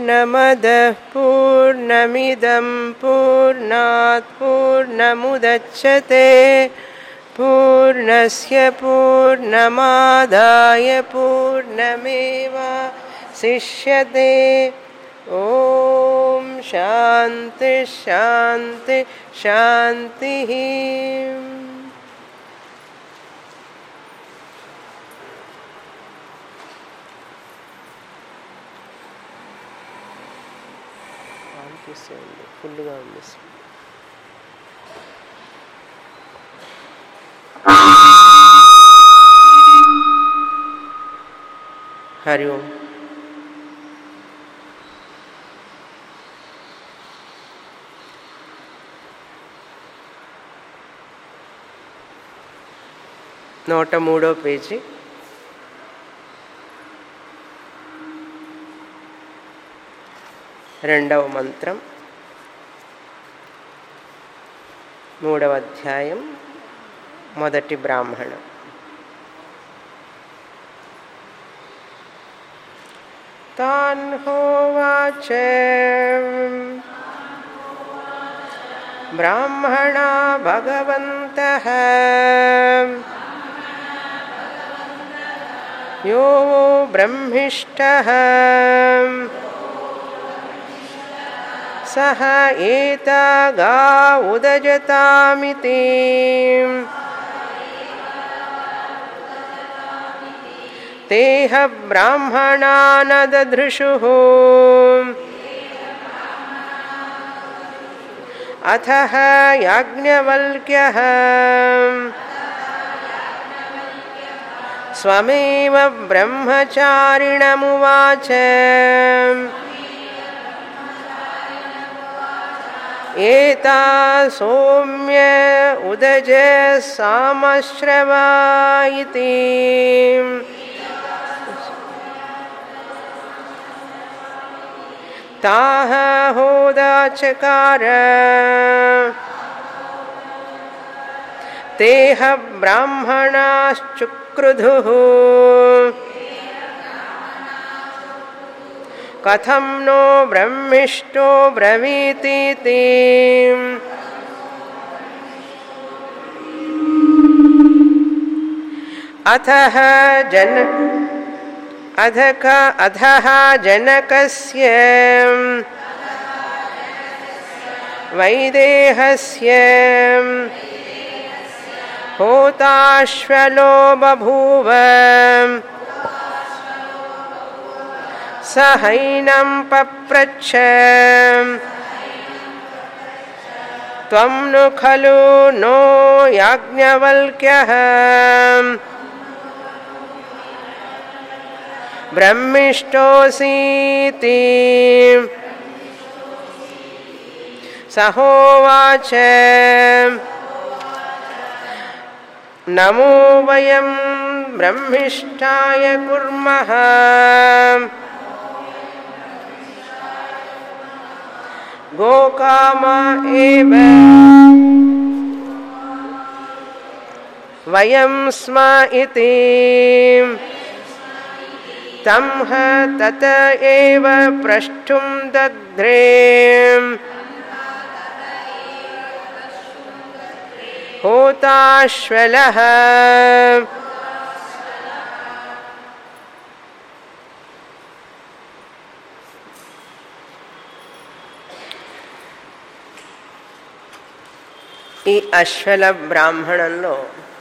पूर्णमदः पूर्णमिदं पूर्णात् पूर्णमुदच्छते पूर्णस्य पूर्णमादाय पूर्णमेव शिष्यते ॐ शान्ति शान्ति शान्तिः ఫుల్గా ఉంది హరి ఓం నూట మూడో పేజీ రెండవ మంత్రం మూడవ అధ్యాయం మొదటి బ్రాహ్మణం తాన్ హోవాచ బ్రాహ్మణా భగవంత యో బ్రహ్మిష్ట సహ ఏతగా ఉదజతామితి తేహ బ్రాహ్మణా నదృషు అథ యాజ్ఞవల్క్య స్వమేవ బ్రహ్మచారిణమువాచ एता सौम्य उदज सामश्रवा इति ताः होदाचकार तेह ब्राह्मणाश्चुक्रुधुः कथं नो ब्रह्मिष्टो ब्रवीतीति अथः जन अधक अधः जनकस्य वैदेहस्य होताश्वलो बभूव स हैनं पप्रच्छ त्वं नु खलु नो याज्ञवल्क्यः ब्रह्मिष्टोऽसीति सहोवाच नमो वयं ब्रह्मिष्ठाय कुर्मः गोकाम एव वयं स्म इति तं ह तत एव प्रष्टुं दग्ध्रे होताश्वलः ఈ అశ్వల బ్రాహ్మణంలో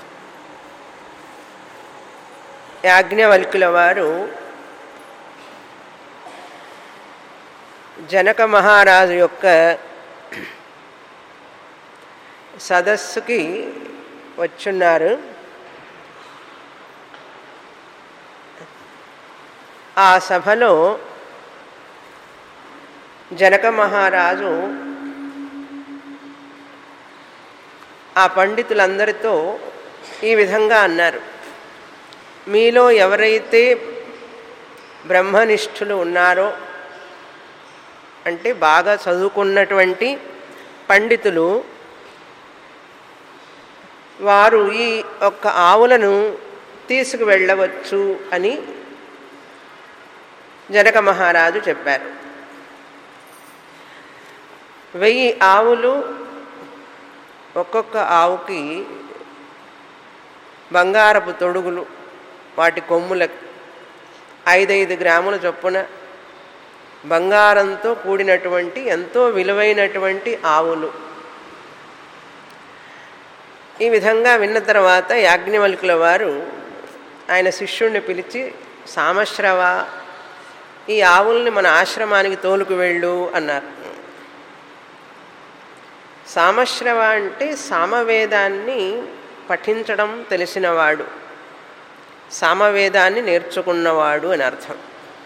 యాజ్ఞవల్కుల వారు జనక మహారాజు యొక్క సదస్సుకి వచ్చున్నారు ఆ సభలో జనక మహారాజు ఆ పండితులందరితో ఈ విధంగా అన్నారు మీలో ఎవరైతే బ్రహ్మనిష్ఠులు ఉన్నారో అంటే బాగా చదువుకున్నటువంటి పండితులు వారు ఈ ఒక్క ఆవులను తీసుకువెళ్ళవచ్చు అని జనక మహారాజు చెప్పారు వెయ్యి ఆవులు ఒక్కొక్క ఆవుకి బంగారపు తొడుగులు వాటి కొమ్ములకు ఐదైదు గ్రాముల చొప్పున బంగారంతో కూడినటువంటి ఎంతో విలువైనటువంటి ఆవులు ఈ విధంగా విన్న తర్వాత యాజ్ఞవల్కుల వారు ఆయన శిష్యుణ్ణి పిలిచి సామశ్రవ ఈ ఆవుల్ని మన ఆశ్రమానికి తోలుకు వెళ్ళు అన్నారు సామశ్రవ అంటే సామవేదాన్ని పఠించడం తెలిసినవాడు సామవేదాన్ని నేర్చుకున్నవాడు అని అర్థం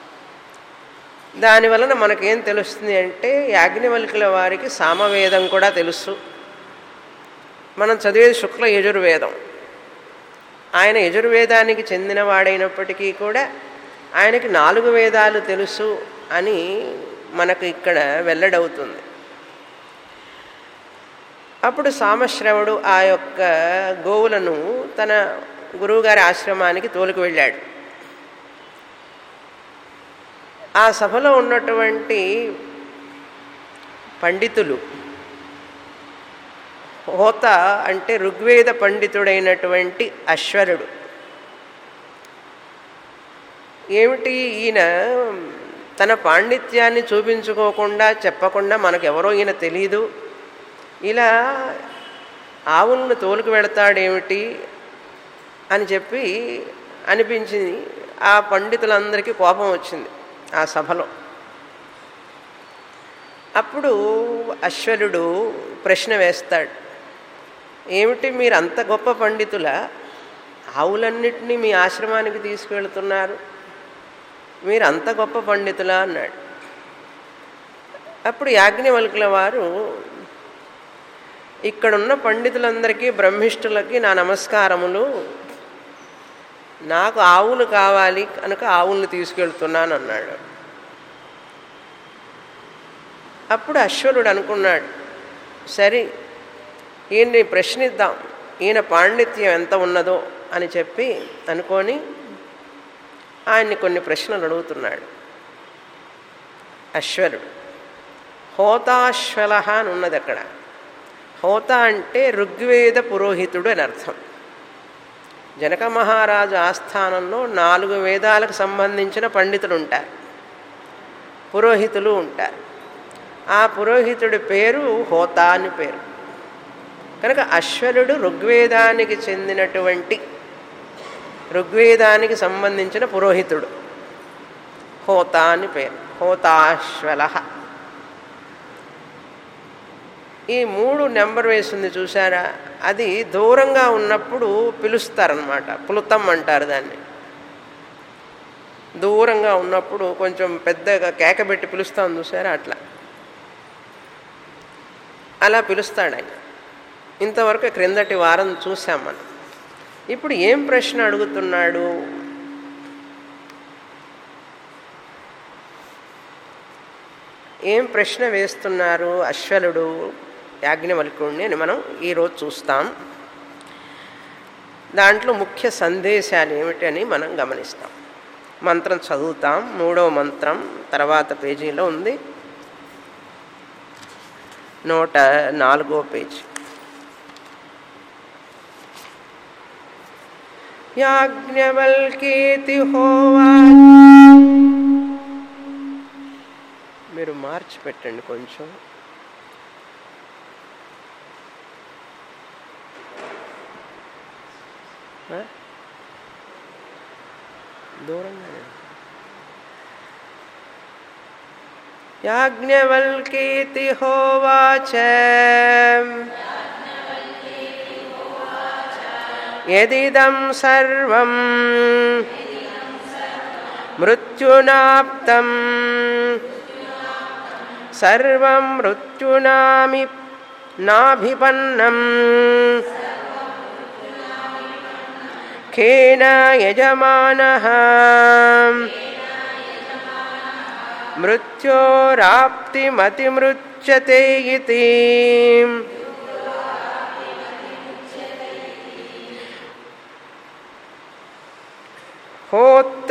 దాని వలన మనకేం తెలుస్తుంది అంటే యాజ్ఞవల్కుల వారికి సామవేదం కూడా తెలుసు మనం చదివేది శుక్ల యజుర్వేదం ఆయన యజుర్వేదానికి చెందినవాడైనప్పటికీ కూడా ఆయనకి నాలుగు వేదాలు తెలుసు అని మనకు ఇక్కడ వెల్లడవుతుంది అప్పుడు సామశ్రవుడు ఆ యొక్క గోవులను తన గురువుగారి ఆశ్రమానికి తోలుకు వెళ్ళాడు ఆ సభలో ఉన్నటువంటి పండితులు హోత అంటే ఋగ్వేద పండితుడైనటువంటి అశ్వరుడు ఏమిటి ఈయన తన పాండిత్యాన్ని చూపించుకోకుండా చెప్పకుండా మనకెవరో ఈయన తెలీదు ఇలా ఆవులను తోలుకు వెళతాడేమిటి అని చెప్పి అనిపించింది ఆ పండితులందరికీ కోపం వచ్చింది ఆ సభలో అప్పుడు అశ్వరుడు ప్రశ్న వేస్తాడు ఏమిటి మీరు అంత గొప్ప పండితుల ఆవులన్నిటినీ మీ ఆశ్రమానికి తీసుకువెళ్తున్నారు మీరు అంత గొప్ప పండితులా అన్నాడు అప్పుడు యాజ్ఞవల్కుల వారు ఇక్కడున్న పండితులందరికీ బ్రహ్మిష్ఠులకి నా నమస్కారములు నాకు ఆవులు కావాలి కనుక ఆవుల్ని తీసుకెళ్తున్నాను అన్నాడు అప్పుడు అశ్వరుడు అనుకున్నాడు సరే ఈయన్ని ప్రశ్నిద్దాం ఈయన పాండిత్యం ఎంత ఉన్నదో అని చెప్పి అనుకొని ఆయన్ని కొన్ని ప్రశ్నలు అడుగుతున్నాడు అశ్వరుడు హోతాశ్వల అని ఉన్నది అక్కడ హోత అంటే ఋగ్వేద పురోహితుడు అని అర్థం జనక మహారాజు ఆస్థానంలో నాలుగు వేదాలకు సంబంధించిన పండితులు ఉంటారు పురోహితులు ఉంటారు ఆ పురోహితుడి పేరు హోత అని పేరు కనుక అశ్వరుడు ఋగ్వేదానికి చెందినటువంటి ఋగ్వేదానికి సంబంధించిన పురోహితుడు హోత అని పేరు హోతాశ్వల ఈ మూడు నెంబర్ వేసింది చూసారా అది దూరంగా ఉన్నప్పుడు పిలుస్తారనమాట పులుతం అంటారు దాన్ని దూరంగా ఉన్నప్పుడు కొంచెం పెద్దగా కేకబెట్టి పిలుస్తాం చూసారా అట్లా అలా పిలుస్తాడు ఆయన ఇంతవరకు క్రిందటి వారం చూసాం మనం ఇప్పుడు ఏం ప్రశ్న అడుగుతున్నాడు ఏం ప్రశ్న వేస్తున్నారు అశ్వలుడు యాజ్ఞవల్కుడిని అని మనం ఈరోజు చూస్తాం దాంట్లో ముఖ్య సందేశాలు ఏమిటని మనం గమనిస్తాం మంత్రం చదువుతాం మూడవ మంత్రం తర్వాత పేజీలో ఉంది నూట నాలుగో పేజీ యాజ్ఞవల్కేతి హోవా మీరు మార్చి పెట్టండి కొంచెం ఆ? దూరంగా యాజ్ఞవల్కేతి హోవాచ యదిదం సర్వం మృత్యునాప్తం సర్వం మృత్యునామి నాభిపన్నం ఖేన యజమాన మృత్యోరాప్తిమతిమృచ్యతే ఇతి హోత్ర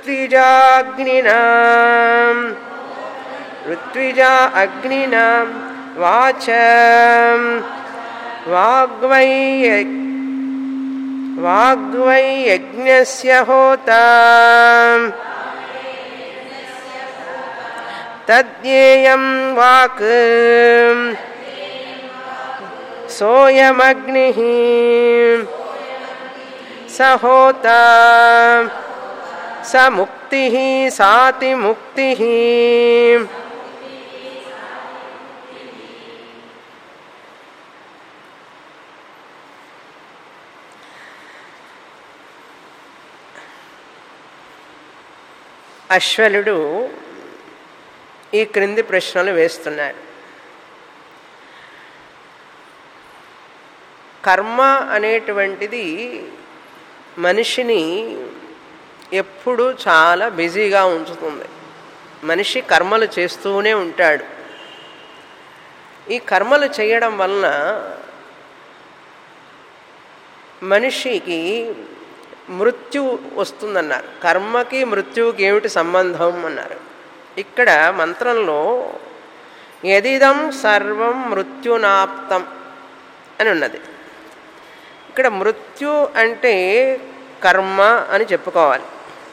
ఋత్విజాగ్నినా ఋత్విజా అగ్నినా వాచ వాగ్వై వాగ్వై యజ్ఞస్య హోత తద్యేయం వాక్ సోయమగ్ని స హోత స ముక్తి సాతి ముక్తి అశ్వలుడు ఈ క్రింది ప్రశ్నలు వేస్తున్నారు కర్మ అనేటువంటిది మనిషిని ఎప్పుడు చాలా బిజీగా ఉంచుతుంది మనిషి కర్మలు చేస్తూనే ఉంటాడు ఈ కర్మలు చేయడం వలన మనిషికి మృత్యు వస్తుందన్నారు కర్మకి మృత్యువుకి ఏమిటి సంబంధం అన్నారు ఇక్కడ మంత్రంలో యదిదం సర్వం మృత్యునాప్తం అని ఉన్నది ఇక్కడ మృత్యు అంటే కర్మ అని చెప్పుకోవాలి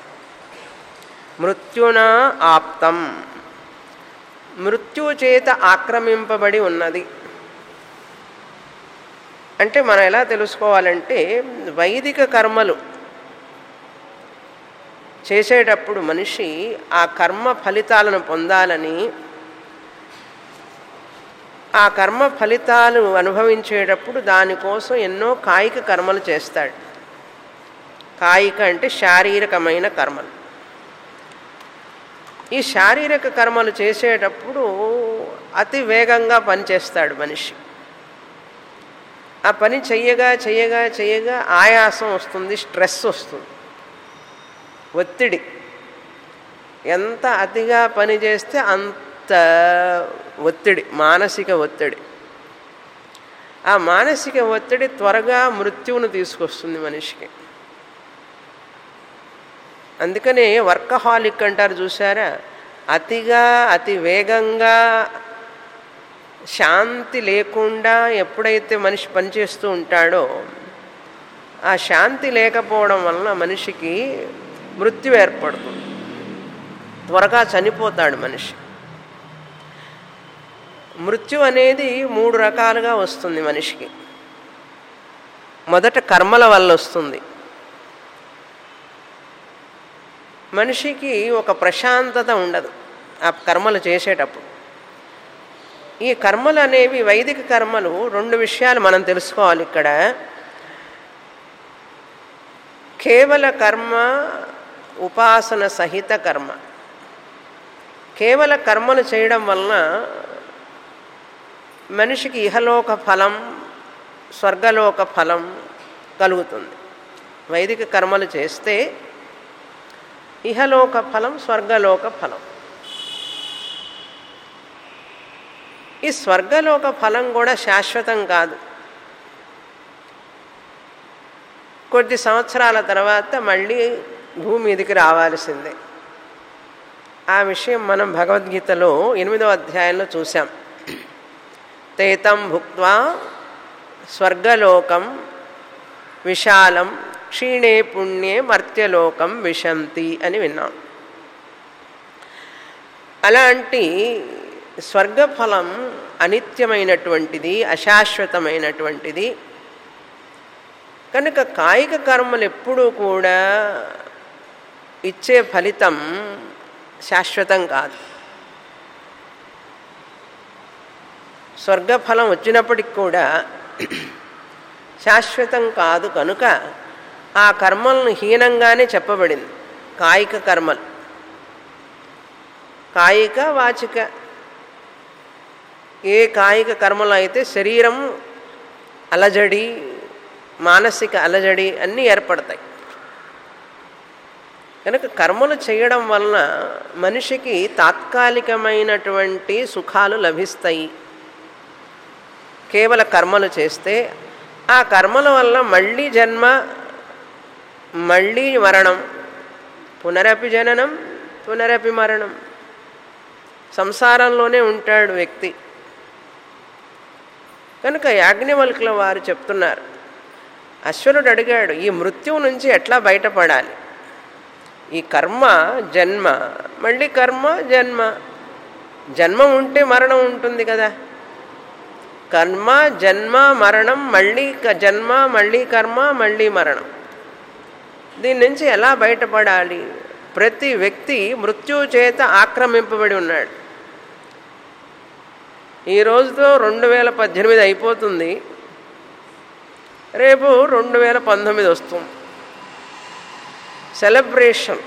మృత్యునా ఆప్తం మృత్యు చేత ఆక్రమింపబడి ఉన్నది అంటే మనం ఎలా తెలుసుకోవాలంటే వైదిక కర్మలు చేసేటప్పుడు మనిషి ఆ కర్మ ఫలితాలను పొందాలని ఆ కర్మ ఫలితాలు అనుభవించేటప్పుడు దానికోసం ఎన్నో కాయిక కర్మలు చేస్తాడు కాయిక అంటే శారీరకమైన కర్మలు ఈ శారీరక కర్మలు చేసేటప్పుడు అతి వేగంగా పనిచేస్తాడు మనిషి ఆ పని చెయ్యగా చెయ్యగా చెయ్యగా ఆయాసం వస్తుంది స్ట్రెస్ వస్తుంది ఒత్తిడి ఎంత అతిగా పని చేస్తే అంత ఒత్తిడి మానసిక ఒత్తిడి ఆ మానసిక ఒత్తిడి త్వరగా మృత్యువును తీసుకొస్తుంది మనిషికి అందుకనే వర్కహాలిక్ అంటారు చూసారా అతిగా అతి వేగంగా శాంతి లేకుండా ఎప్పుడైతే మనిషి పనిచేస్తూ ఉంటాడో ఆ శాంతి లేకపోవడం వలన మనిషికి మృత్యు ఏర్పడుతుంది త్వరగా చనిపోతాడు మనిషి మృత్యు అనేది మూడు రకాలుగా వస్తుంది మనిషికి మొదట కర్మల వల్ల వస్తుంది మనిషికి ఒక ప్రశాంతత ఉండదు ఆ కర్మలు చేసేటప్పుడు ఈ కర్మలు అనేవి వైదిక కర్మలు రెండు విషయాలు మనం తెలుసుకోవాలి ఇక్కడ కేవల కర్మ ఉపాసన సహిత కర్మ కేవల కర్మలు చేయడం వలన మనిషికి ఇహలోక ఫలం స్వర్గలోక ఫలం కలుగుతుంది వైదిక కర్మలు చేస్తే ఇహలోక ఫలం స్వర్గలోక ఫలం ఈ స్వర్గలోక ఫలం కూడా శాశ్వతం కాదు కొద్ది సంవత్సరాల తర్వాత మళ్ళీ భూమి మీదకి రావాల్సిందే ఆ విషయం మనం భగవద్గీతలో ఎనిమిదో అధ్యాయంలో చూసాం తేతం భుక్వా స్వర్గలోకం విశాలం క్షీణే పుణ్యే మర్త్యలోకం విశంతి అని విన్నాం అలాంటి స్వర్గఫలం అనిత్యమైనటువంటిది అశాశ్వతమైనటువంటిది కనుక కాయిక కర్మలు ఎప్పుడూ కూడా ఇచ్చే ఫలితం శాశ్వతం కాదు స్వర్గఫలం వచ్చినప్పటికి కూడా శాశ్వతం కాదు కనుక ఆ కర్మలను హీనంగానే చెప్పబడింది కాయిక కర్మలు కాయిక వాచిక ఏ కాయిక కర్మలు అయితే శరీరం అలజడి మానసిక అలజడి అన్నీ ఏర్పడతాయి కనుక కర్మలు చేయడం వలన మనిషికి తాత్కాలికమైనటువంటి సుఖాలు లభిస్తాయి కేవల కర్మలు చేస్తే ఆ కర్మల వల్ల మళ్ళీ జన్మ మళ్ళీ మరణం పునరపి జననం పునరపి మరణం సంసారంలోనే ఉంటాడు వ్యక్తి కనుక యాజ్ఞవల్కుల వారు చెప్తున్నారు అశ్వరుడు అడిగాడు ఈ మృత్యువు నుంచి ఎట్లా బయటపడాలి ఈ కర్మ జన్మ మళ్ళీ కర్మ జన్మ జన్మ ఉంటే మరణం ఉంటుంది కదా కర్మ జన్మ మరణం మళ్ళీ క- జన్మ మళ్ళీ కర్మ మళ్ళీ మరణం దీని నుంచి ఎలా బయటపడాలి ప్రతి వ్యక్తి మృత్యువు చేత ఆక్రమింపబడి ఉన్నాడు ఈ రోజుతో రెండు వేల పద్దెనిమిది అయిపోతుంది రేపు రెండు వేల పంతొమ్మిది వస్తుంది సెలబ్రేషన్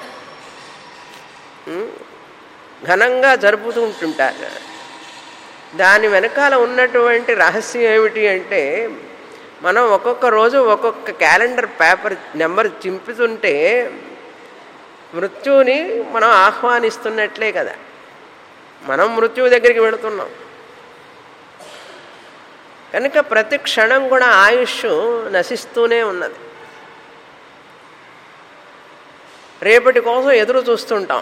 ఉమ్, ఘనంగా జరుపుతూ ఉంటుంటారు దాని వెనకాల ఉన్నటువంటి రహస్యం ఏమిటి అంటే మనం ఒక్కొక్క రోజు ఒక్కొక్క క్యాలెండర్ పేపర్ నెంబర్ చింపుతుంటే మృత్యువుని మనం ఆహ్వానిస్తున్నట్లే కదా మనం మృత్యువు దగ్గరికి వెళుతున్నాం కనుక ప్రతి క్షణం కూడా ఆయుష్ నశిస్తూనే ఉన్నది రేపటి కోసం ఎదురు చూస్తుంటాం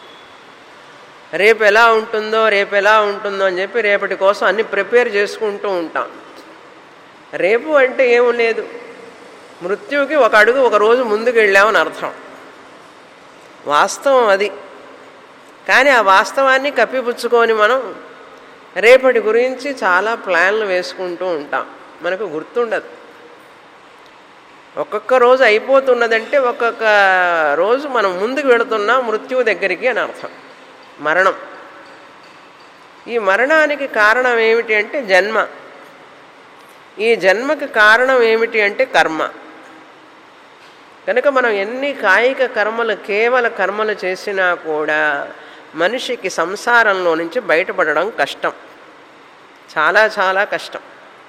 రేపు ఎలా ఉంటుందో రేపు ఎలా ఉంటుందో అని చెప్పి రేపటి కోసం అన్ని ప్రిపేర్ చేసుకుంటూ ఉంటాం రేపు అంటే ఏం లేదు మృత్యువుకి ఒక అడుగు ఒక రోజు ముందుకు వెళ్ళామని అర్థం వాస్తవం అది కానీ ఆ వాస్తవాన్ని కప్పిపుచ్చుకొని మనం రేపటి గురించి చాలా ప్లాన్లు వేసుకుంటూ ఉంటాం మనకు గుర్తుండదు ఒక్కొక్క రోజు అయిపోతున్నదంటే ఒక్కొక్క రోజు మనం ముందుకు వెళుతున్నాం మృత్యువు దగ్గరికి అని అర్థం మరణం ఈ మరణానికి కారణం ఏమిటి అంటే జన్మ ఈ జన్మకి కారణం ఏమిటి అంటే కర్మ కనుక మనం ఎన్ని కాయిక కర్మలు కేవల కర్మలు చేసినా కూడా మనిషికి సంసారంలో నుంచి బయటపడడం కష్టం చాలా చాలా కష్టం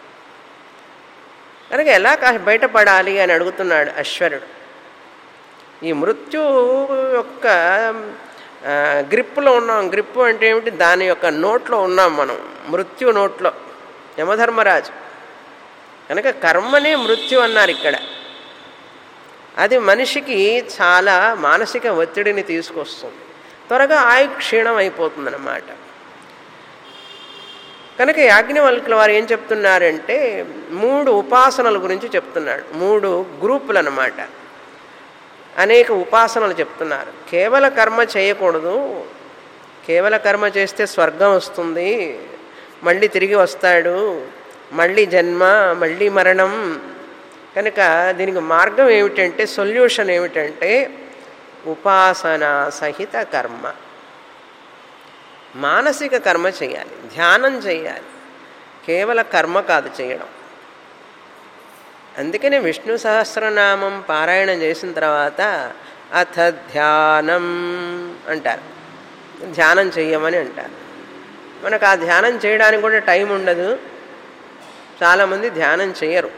కనుక ఎలా కా- బయటపడాలి అని అడుగుతున్నాడు అశ్వరుడు ఈ మృత్యు యొక్క ఆ, గ్రిప్పులో ఉన్నాం గ్రిప్పు అంటే ఏమిటి దాని యొక్క నోట్లో ఉన్నాం మనం మృత్యు నోట్లో యమధర్మరాజు కనుక కర్మనే మృత్యు అన్నారు ఇక్కడ అది మనిషికి చాలా మానసిక ఒత్తిడిని తీసుకొస్తుంది త్వరగా ఆయు క్షీణం అయిపోతుందన్నమాట కనుక యాజ్ఞవల్కుల వారు ఏం చెప్తున్నారంటే మూడు ఉపాసనల గురించి చెప్తున్నాడు మూడు గ్రూపులు అన్నమాట అనేక ఉపాసనలు చెప్తున్నారు కేవల కర్మ చేయకూడదు కేవల కర్మ చేస్తే స్వర్గం వస్తుంది మళ్ళీ తిరిగి వస్తాడు మళ్ళీ జన్మ మళ్ళీ మరణం కనుక దీనికి మార్గం ఏమిటంటే సొల్యూషన్ ఏమిటంటే ఉపాసన సహిత కర్మ మానసిక కర్మ చేయాలి ధ్యానం చేయాలి కేవల కర్మ కాదు చేయడం అందుకనే విష్ణు సహస్రనామం పారాయణం చేసిన తర్వాత అథ ధ్యానం అంటారు ధ్యానం చెయ్యమని అంటారు మనకు ఆ ధ్యానం చేయడానికి కూడా టైం ఉండదు చాలామంది ధ్యానం చేయరు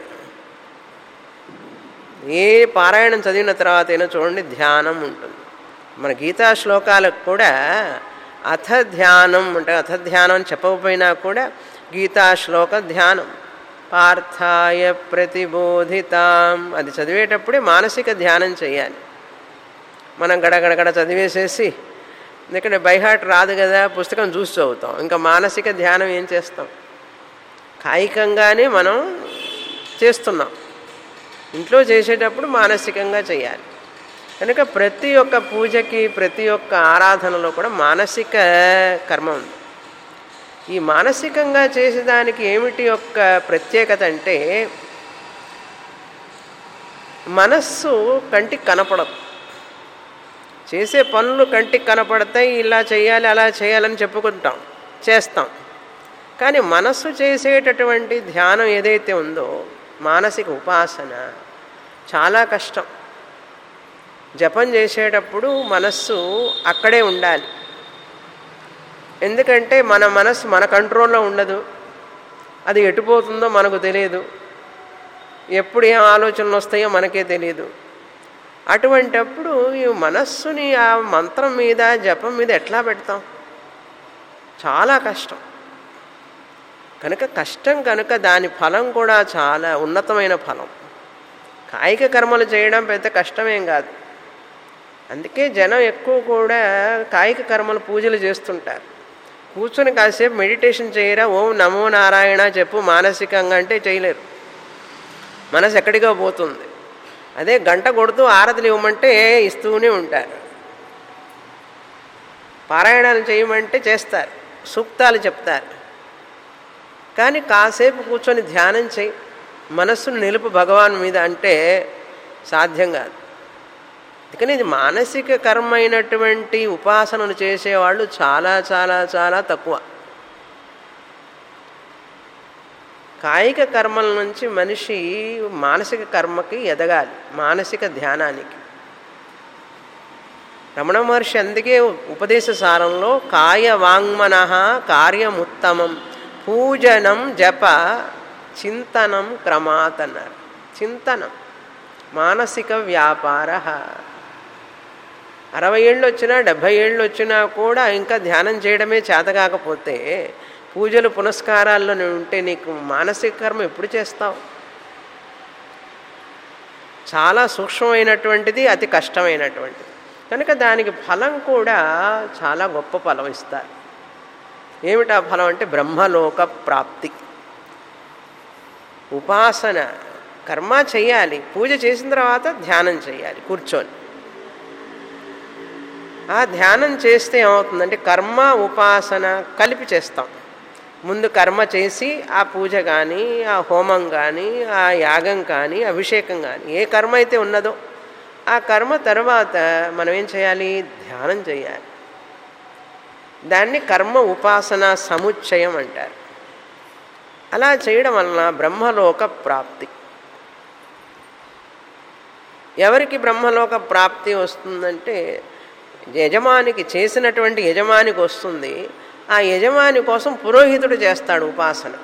ఏ పారాయణం చదివిన తర్వాత అయినా చూడండి ధ్యానం ఉంటుంది మన గీతా శ్లోకాలకు కూడా అథ ధ్యానం అంటే అథ ధ్యానం అని చెప్పకపోయినా కూడా గీతా శ్లోక ధ్యానం పార్థాయ ప్రతిబోధితాం అది చదివేటప్పుడే మానసిక ధ్యానం చేయాలి మనం గడగడగడ చదివేసేసి ఎందుకంటే బైహాట్ రాదు కదా పుస్తకం చూసి చదువుతాం ఇంకా మానసిక ధ్యానం ఏం చేస్తాం కాయికంగానే మనం చేస్తున్నాం ఇంట్లో చేసేటప్పుడు మానసికంగా చేయాలి కనుక ప్రతి ఒక్క పూజకి ప్రతి ఒక్క ఆరాధనలో కూడా మానసిక కర్మ ఉంది ఈ మానసికంగా చేసేదానికి ఏమిటి యొక్క ప్రత్యేకత అంటే మనస్సు కంటికి కనపడదు చేసే పనులు కంటికి కనపడతాయి ఇలా చేయాలి అలా చేయాలని చెప్పుకుంటాం చేస్తాం కానీ మనస్సు చేసేటటువంటి ధ్యానం ఏదైతే ఉందో మానసిక ఉపాసన చాలా కష్టం జపం చేసేటప్పుడు మనస్సు అక్కడే ఉండాలి ఎందుకంటే మన మనస్సు మన కంట్రోల్లో ఉండదు అది ఎటుపోతుందో మనకు తెలియదు ఎప్పుడు ఏం ఆలోచనలు వస్తాయో మనకే తెలియదు అటువంటప్పుడు ఈ మనస్సుని ఆ మంత్రం మీద జపం మీద ఎట్లా పెడతాం చాలా కష్టం కనుక కష్టం కనుక దాని ఫలం కూడా చాలా ఉన్నతమైన ఫలం కాయిక కర్మలు చేయడం పెద్ద కష్టమేం కాదు అందుకే జనం ఎక్కువ కూడా కాయిక కర్మలు పూజలు చేస్తుంటారు కూర్చొని కాసేపు మెడిటేషన్ చేయరా ఓం నమో నారాయణ చెప్పు మానసికంగా అంటే చేయలేరు మనసు ఎక్కడికో పోతుంది అదే గంట కొడుతూ ఆరతులు ఇవ్వమంటే ఇస్తూనే ఉంటారు పారాయణాలు చేయమంటే చేస్తారు సూక్తాలు చెప్తారు కానీ కాసేపు కూర్చొని ధ్యానం చేయి మనస్సును నిలుపు భగవాన్ మీద అంటే సాధ్యం కాదు అందుకని ఇది మానసిక కర్మ అయినటువంటి ఉపాసనలు చేసేవాళ్ళు చాలా చాలా చాలా తక్కువ కాయిక కర్మల నుంచి మనిషి మానసిక కర్మకి ఎదగాలి మానసిక ధ్యానానికి రమణ మహర్షి అందుకే ఉపదేశ సారంలో కాయ వాంగ్మన కార్యముత్తమం పూజనం జప చింతనం క్రమాత్ అన్నారు చింతనం మానసిక వ్యాపార అరవై ఏళ్ళు వచ్చినా డెబ్భై ఏళ్ళు వచ్చినా కూడా ఇంకా ధ్యానం చేయడమే చేత కాకపోతే పూజలు పునస్కారాల్లో ఉంటే నీకు మానసిక కర్మ ఎప్పుడు చేస్తావు చాలా సూక్ష్మమైనటువంటిది అతి కష్టమైనటువంటిది కనుక దానికి ఫలం కూడా చాలా గొప్ప ఫలం ఇస్తారు ఏమిటా ఫలం అంటే బ్రహ్మలోక ప్రాప్తి ఉపాసన కర్మ చేయాలి పూజ చేసిన తర్వాత ధ్యానం చేయాలి కూర్చొని ఆ ధ్యానం చేస్తే ఏమవుతుందంటే కర్మ ఉపాసన కలిపి చేస్తాం ముందు కర్మ చేసి ఆ పూజ కానీ ఆ హోమం కానీ ఆ యాగం కానీ అభిషేకం కానీ ఏ కర్మ అయితే ఉన్నదో ఆ కర్మ తర్వాత మనం ఏం చేయాలి ధ్యానం చేయాలి దాన్ని కర్మ ఉపాసన సముచ్చయం అంటారు అలా చేయడం వలన బ్రహ్మలోక ప్రాప్తి ఎవరికి బ్రహ్మలోక ప్రాప్తి వస్తుందంటే యజమానికి చేసినటువంటి యజమానికి వస్తుంది ఆ యజమాని కోసం పురోహితుడు చేస్తాడు ఉపాసన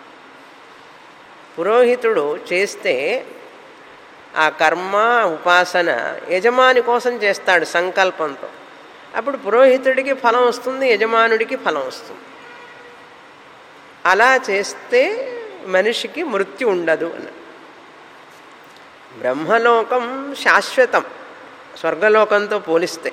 పురోహితుడు చేస్తే ఆ కర్మ ఉపాసన యజమాని కోసం చేస్తాడు సంకల్పంతో అప్పుడు పురోహితుడికి ఫలం వస్తుంది యజమానుడికి ఫలం వస్తుంది అలా చేస్తే మనిషికి మృత్యు ఉండదు అని బ్రహ్మలోకం శాశ్వతం స్వర్గలోకంతో పోలిస్తే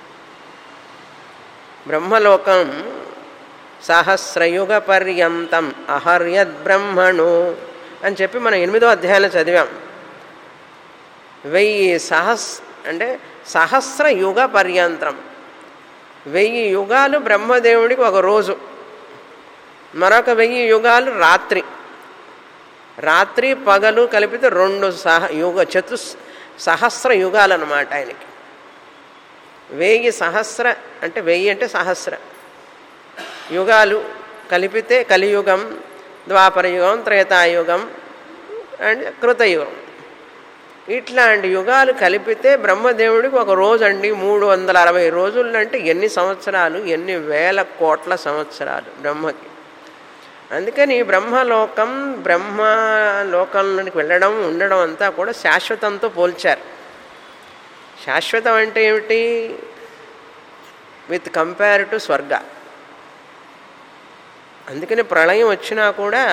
బ్రహ్మలోకం సహస్రయుగ పర్యంతం అహర్యద్ బ్రహ్మణు అని చెప్పి మనం ఎనిమిదో అధ్యాయంలో చదివాం వెయ్యి సహస్ అంటే సహస్ర యుగ పర్యంతం వెయ్యి యుగాలు బ్రహ్మదేవుడికి ఒక రోజు మరొక వెయ్యి యుగాలు రాత్రి రాత్రి పగలు కలిపితే రెండు సహ యుగ చతు సహస్ర యుగాలు అన్నమాట ఆయనకి వెయ్యి సహస్ర అంటే వెయ్యి అంటే సహస్ర యుగాలు కలిపితే కలియుగం ద్వాపరయుగం త్రేతాయుగం అండ్ కృతయుగం ఇట్లాంటి యుగాలు కలిపితే బ్రహ్మదేవుడికి ఒక రోజు అండి మూడు వందల అరవై రోజులు అంటే ఎన్ని సంవత్సరాలు ఎన్ని వేల కోట్ల సంవత్సరాలు బ్రహ్మకి అందుకని బ్రహ్మలోకం బ్రహ్మలోకంలోకి వెళ్ళడం ఉండడం అంతా కూడా శాశ్వతంతో పోల్చారు శాశ్వతం అంటే ఏమిటి విత్ కంపేర్ టు స్వర్గ అందుకని ప్రళయం వచ్చినా కూడా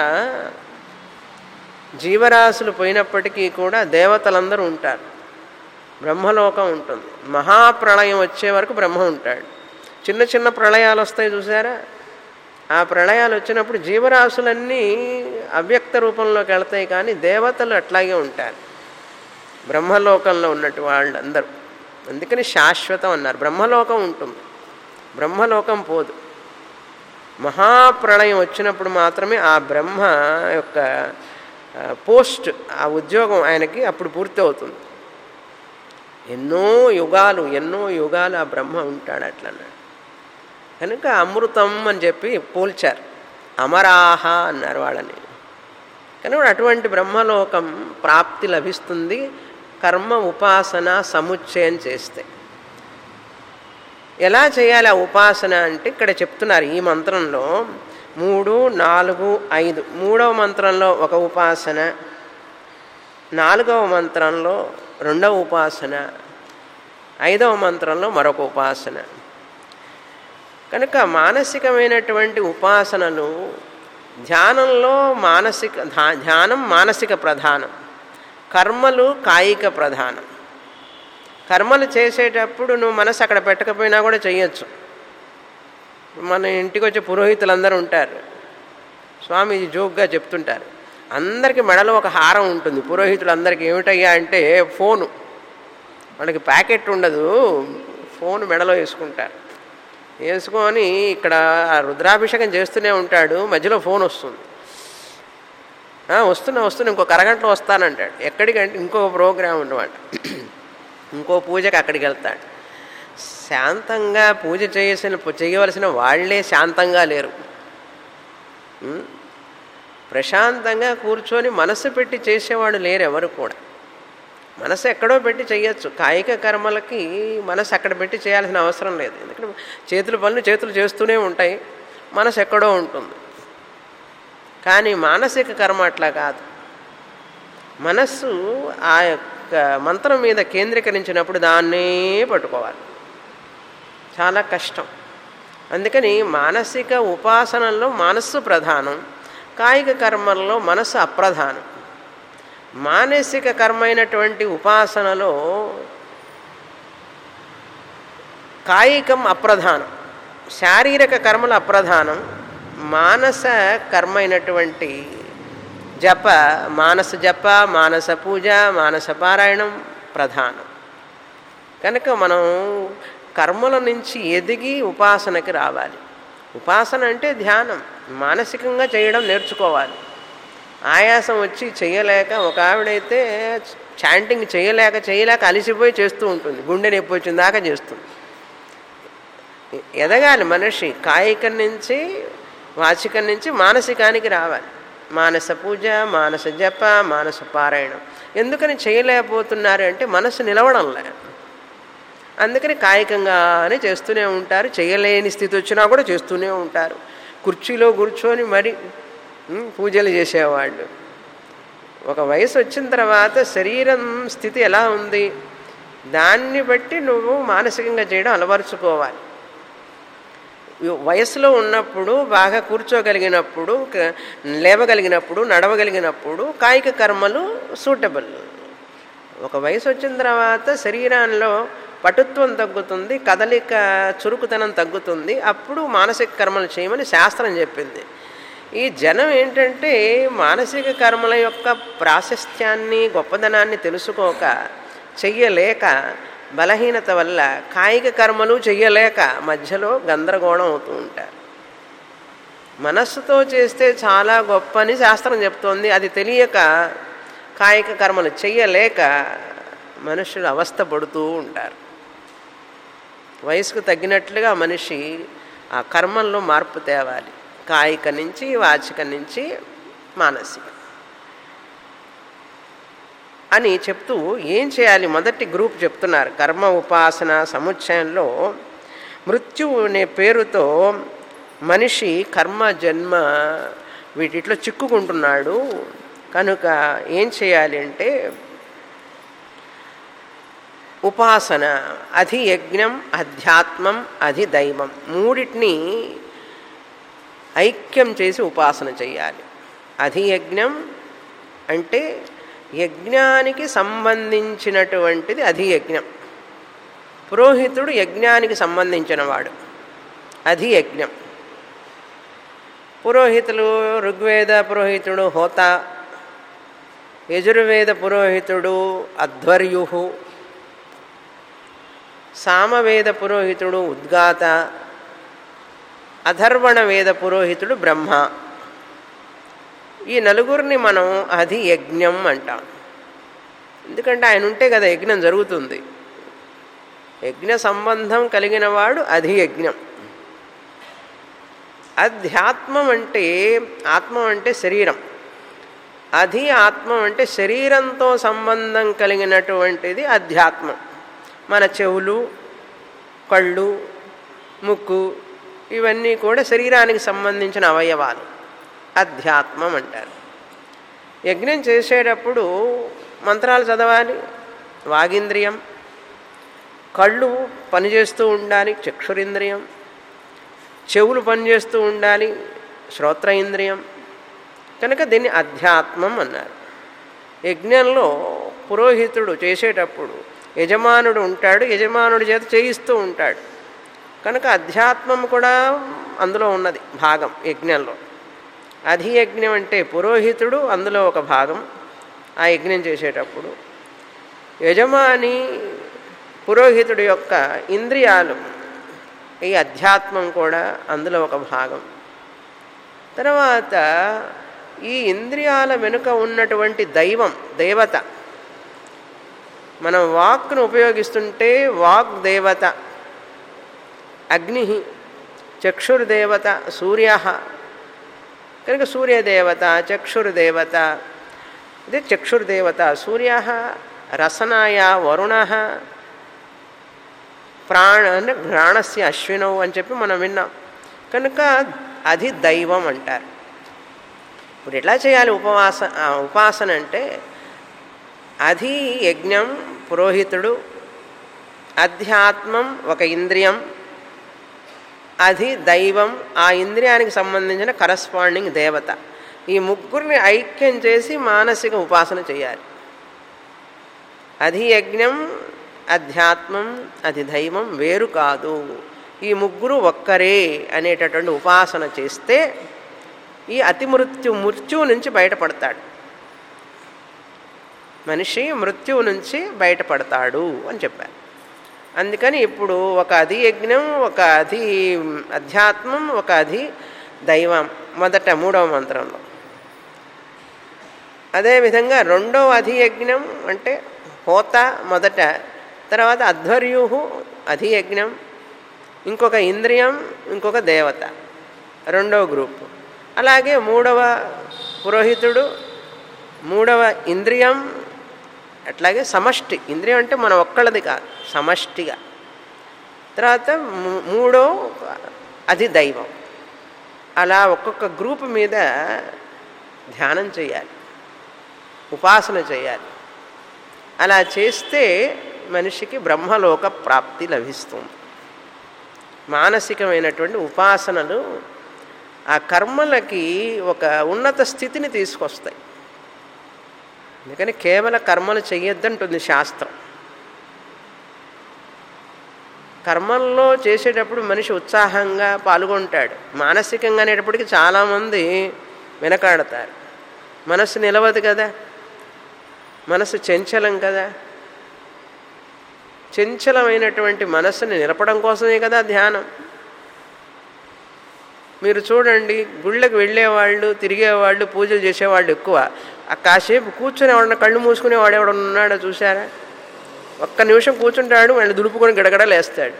జీవరాశులు పోయినప్పటికీ కూడా దేవతలందరూ ఉంటారు బ్రహ్మలోకం ఉంటుంది మహాప్రళయం వచ్చే వరకు బ్రహ్మ ఉంటాడు చిన్న చిన్న ప్రళయాలు వస్తాయి చూసారా ఆ ప్రళయాలు వచ్చినప్పుడు జీవరాశులన్నీ అవ్యక్త రూపంలోకి వెళ్తాయి కానీ దేవతలు అట్లాగే ఉంటారు బ్రహ్మలోకంలో ఉన్నట్టు వాళ్ళందరూ అందుకని శాశ్వతం అన్నారు బ్రహ్మలోకం ఉంటుంది బ్రహ్మలోకం పోదు మహాప్రళయం వచ్చినప్పుడు మాత్రమే ఆ బ్రహ్మ యొక్క పోస్ట్ ఆ ఉద్యోగం ఆయనకి అప్పుడు పూర్తి అవుతుంది ఎన్నో యుగాలు ఎన్నో యుగాలు ఆ బ్రహ్మ ఉంటాడు అట్లన్నాడు కనుక అమృతం అని చెప్పి పోల్చారు అమరాహ అన్నారు వాళ్ళని కనుక అటువంటి బ్రహ్మలోకం ప్రాప్తి లభిస్తుంది కర్మ ఉపాసన సముచ్చయం చేస్తే ఎలా చేయాలి ఆ ఉపాసన అంటే ఇక్కడ చెప్తున్నారు ఈ మంత్రంలో మూడు నాలుగు ఐదు మూడవ మంత్రంలో ఒక ఉపాసన నాలుగవ మంత్రంలో రెండవ ఉపాసన ఐదవ మంత్రంలో మరొక ఉపాసన కనుక మానసికమైనటువంటి ఉపాసనలు ధ్యానంలో మానసిక ధ్యానం మానసిక ప్రధానం కర్మలు కాయిక ప్రధానం కర్మలు చేసేటప్పుడు నువ్వు మనసు అక్కడ పెట్టకపోయినా కూడా చేయొచ్చు మన ఇంటికి వచ్చే పురోహితులందరూ ఉంటారు స్వామీజీ జోక్గా చెప్తుంటారు అందరికీ మెడలో ఒక హారం ఉంటుంది పురోహితులందరికీ ఏమిటయ్యా అంటే ఫోను వాళ్ళకి ప్యాకెట్ ఉండదు ఫోన్ మెడలో వేసుకుంటారు వేసుకొని ఇక్కడ ఆ రుద్రాభిషేకం చేస్తూనే ఉంటాడు మధ్యలో ఫోన్ వస్తుంది "ఆ, వస్తున్నా వస్తున్నా ఇంకొక అరగంటలో వస్తానంటాడు ఎక్కడికంటే ఇంకో ప్రోగ్రాం అనమాట ఇంకో పూజకి అక్కడికి వెళ్తాడు శాంతంగా పూజ చేసిన చేయవలసిన వాళ్ళే శాంతంగా లేరు ఉం? ప్రశాంతంగా కూర్చొని మనసు పెట్టి చేసేవాడు లేరు ఎవరు కూడా మనసు ఎక్కడో పెట్టి చేయొచ్చు కాయిక కర్మలకి మనసు అక్కడ పెట్టి చేయాల్సిన అవసరం లేదు ఎందుకంటే చేతుల పనులు చేతులు చేస్తూనే ఉంటాయి మనసు ఎక్కడో ఉంటుంది కానీ మానసిక కర్మ అట్లా కాదు మనస్సు ఆ యొక్క మంత్రం మీద కేంద్రీకరించినప్పుడు దాన్నే పట్టుకోవాలి చాలా కష్టం అందుకని మానసిక ఉపాసనల్లో మనస్సు ప్రధానం కాయిక కర్మల్లో మనస్సు అప్రధానం మానసిక కర్మ అయినటువంటి ఉపాసనలో కాయికం అప్రధానం శారీరక కర్మలు అప్రధానం మానస కర్మ అయినటువంటి జప మానస జప మానస పూజ మానస పారాయణం ప్రధానం కనుక మనం కర్మల నుంచి ఎదిగి ఉపాసనకి రావాలి ఉపాసన అంటే ధ్యానం మానసికంగా చేయడం నేర్చుకోవాలి ఆయాసం వచ్చి చేయలేక ఒక ఆవిడైతే చాంటింగ్ చేయలేక చేయలేక అలిసిపోయి చేస్తూ ఉంటుంది గుండె నొప్పి వచ్చిన దాకా చేస్తుంది ఎదగాలి మనిషి కాయికం నుంచి వాచికం నుంచి మానసికానికి రావాలి మానస పూజ మానస జప మానస పారాయణం ఎందుకని చేయలేకపోతున్నారు అంటే మనసు నిలవడంలే అందుకని కాయికంగానే చేస్తూనే ఉంటారు చేయలేని స్థితి వచ్చినా కూడా చేస్తూనే ఉంటారు కుర్చీలో కూర్చొని మరి ఉమ్, పూజలు చేసేవాళ్ళు ఒక వయసు వచ్చిన తర్వాత శరీరం స్థితి ఎలా ఉంది దాన్ని బట్టి నువ్వు మానసికంగా చేయడం అలవరుచుకోవాలి వయసులో ఉన్నప్పుడు బాగా కూర్చోగలిగినప్పుడు క- లేవగలిగినప్పుడు నడవగలిగినప్పుడు కాయిక కర్మలు సూటబుల్ ఒక వయసు వచ్చిన తర్వాత శరీరంలో పటుత్వం తగ్గుతుంది కదలిక చురుకుతనం తగ్గుతుంది అప్పుడు మానసిక కర్మలు చేయమని శాస్త్రం చెప్పింది ఈ జనం ఏంటంటే మానసిక కర్మల యొక్క ప్రాశస్త్యాన్ని గొప్పదనాన్ని తెలుసుకోక చెయ్యలేక బలహీనత వల్ల కాయిక కర్మలు చెయ్యలేక మధ్యలో గందరగోళం అవుతూ ఉంటారు మనస్సుతో చేస్తే చాలా గొప్ప అని శాస్త్రం చెప్తోంది అది తెలియక కాయిక కర్మలు చెయ్యలేక మనుషులు అవస్థ పడుతూ ఉంటారు వయసుకు తగ్గినట్లుగా మనిషి ఆ కర్మల్లో మార్పు తేవాలి కాయిక నుంచి వాచిక నుంచి మానసిక అని చెప్తూ ఏం చేయాలి మొదటి గ్రూప్ చెప్తున్నారు కర్మ ఉపాసన సముచ్చయంలో మృత్యువు అనే పేరుతో మనిషి కర్మ జన్మ వీటిట్లో చిక్కుకుంటున్నాడు కనుక ఏం చేయాలి అంటే ఉపాసన అధి యజ్ఞం అధ్యాత్మం అధి దైవం మూడిటిని ఐక్యం చేసి ఉపాసన చేయాలి అధి యజ్ఞం అంటే యజ్ఞానికి సంబంధించినటువంటిది అధియజ్ఞం పురోహితుడు యజ్ఞానికి సంబంధించినవాడు అధియజ్ఞం పురోహితులు ఋగ్వేద పురోహితుడు హోత యజుర్వేద పురోహితుడు అధ్వర్యు సామవేద పురోహితుడు ఉద్గాత అధర్వణ వేద పురోహితుడు బ్రహ్మ ఈ నలుగురిని మనం అది యజ్ఞం అంటాం ఎందుకంటే ఆయన ఉంటే కదా యజ్ఞం జరుగుతుంది యజ్ఞ సంబంధం కలిగిన వాడు అది యజ్ఞం అధ్యాత్మం అంటే ఆత్మ అంటే శరీరం అధి ఆత్మం అంటే శరీరంతో సంబంధం కలిగినటువంటిది అధ్యాత్మం మన చెవులు కళ్ళు ముక్కు ఇవన్నీ కూడా శరీరానికి సంబంధించిన అవయవాలు అధ్యాత్మం అంటారు యజ్ఞం చేసేటప్పుడు మంత్రాలు చదవాలి వాగింద్రియం కళ్ళు పనిచేస్తూ ఉండాలి చక్షురింద్రియం చెవులు పనిచేస్తూ ఉండాలి శ్రోత్ర ఇంద్రియం కనుక దీన్ని అధ్యాత్మం అన్నారు యజ్ఞంలో పురోహితుడు చేసేటప్పుడు యజమానుడు ఉంటాడు యజమానుడి చేత చేయిస్తూ ఉంటాడు కనుక అధ్యాత్మం కూడా అందులో ఉన్నది భాగం యజ్ఞంలో అధియజ్ఞం అంటే పురోహితుడు అందులో ఒక భాగం ఆ యజ్ఞం చేసేటప్పుడు యజమాని పురోహితుడి యొక్క ఇంద్రియాలు ఈ అధ్యాత్మం కూడా అందులో ఒక భాగం తర్వాత ఈ ఇంద్రియాల వెనుక ఉన్నటువంటి దైవం దేవత మనం వాక్ను ఉపయోగిస్తుంటే వాక్ దేవత అగ్ని చక్షుర్దేవత సూర్య కనుక సూర్యదేవత చక్షుర్దేవత ఇది చక్షుర్దేవత సూర్య రసనాయ వరుణ ప్రాణ అంటే ఘ్రాణస్య అశ్వినవు అని చెప్పి మనం విన్నాం కనుక అది దైవం అంటారు ఇప్పుడు ఎట్లా చేయాలి ఉపవాస ఆ, ఉపాసన అంటే అది యజ్ఞం పురోహితుడు అధ్యాత్మం ఒక ఇంద్రియం అది దైవం ఆ ఇంద్రియానికి సంబంధించిన కరస్పాండింగ్ దేవత ఈ ముగ్గురిని ఐక్యం చేసి మానసిక ఉపాసన చేయాలి అది యజ్ఞం అధ్యాత్మం అది దైవం వేరు కాదు ఈ ముగ్గురు ఒక్కరే అనేటటువంటి ఉపాసన చేస్తే ఈ అతి మృత్యు మృత్యువు నుంచి బయటపడతాడు మనిషి మృత్యువు నుంచి బయటపడతాడు అని చెప్పారు అందుకని ఇప్పుడు ఒక అధి యజ్ఞం ఒక అధి అధ్యాత్మం ఒక అధి దైవం మొదట మూడవ మంత్రంలో అదేవిధంగా రెండవ అధియజ్ఞం అంటే హోత మొదట తర్వాత అధ్వర్యు అధియజ్ఞం ఇంకొక ఇంద్రియం ఇంకొక దేవత రెండవ గ్రూపు అలాగే మూడవ పురోహితుడు మూడవ ఇంద్రియం అట్లాగే సమష్టి ఇంద్రియం అంటే మన ఒక్కళ్ళది కాదు సమష్టిగా తర్వాత మూ- మూడో అది దైవం అలా ఒక్కొక్క గ్రూప్ మీద ధ్యానం చేయాలి ఉపాసన చేయాలి అలా చేస్తే మనిషికి బ్రహ్మలోక ప్రాప్తి లభిస్తుంది మానసికమైనటువంటి ఉపాసనలు ఆ కర్మలకి ఒక ఉన్నత స్థితిని తీసుకొస్తాయి అందుకని కేవల కర్మలు చెయ్యొద్దంటుంది శాస్త్రం కర్మల్లో చేసేటప్పుడు మనిషి ఉత్సాహంగా పాల్గొంటాడు మానసికంగా అనేటప్పటికి చాలామంది వెనకాడతారు మనసు నిలవదు కదా మనసు చంచలం కదా చంచలమైనటువంటి మనస్సుని నిలపడం కోసమే కదా ధ్యానం మీరు చూడండి గుళ్ళకి వెళ్ళేవాళ్ళు తిరిగేవాళ్ళు పూజలు చేసేవాళ్ళు ఎక్కువ ఆ కాసేపు కూర్చుని ఎవడన్నా కళ్ళు మూసుకునేవాడు ఎవడన్నా ఉన్నాడో చూసారా ఒక్క నిమిషం కూర్చుంటాడు వాళ్ళు దులుపుకొని గడగడ లేస్తాడు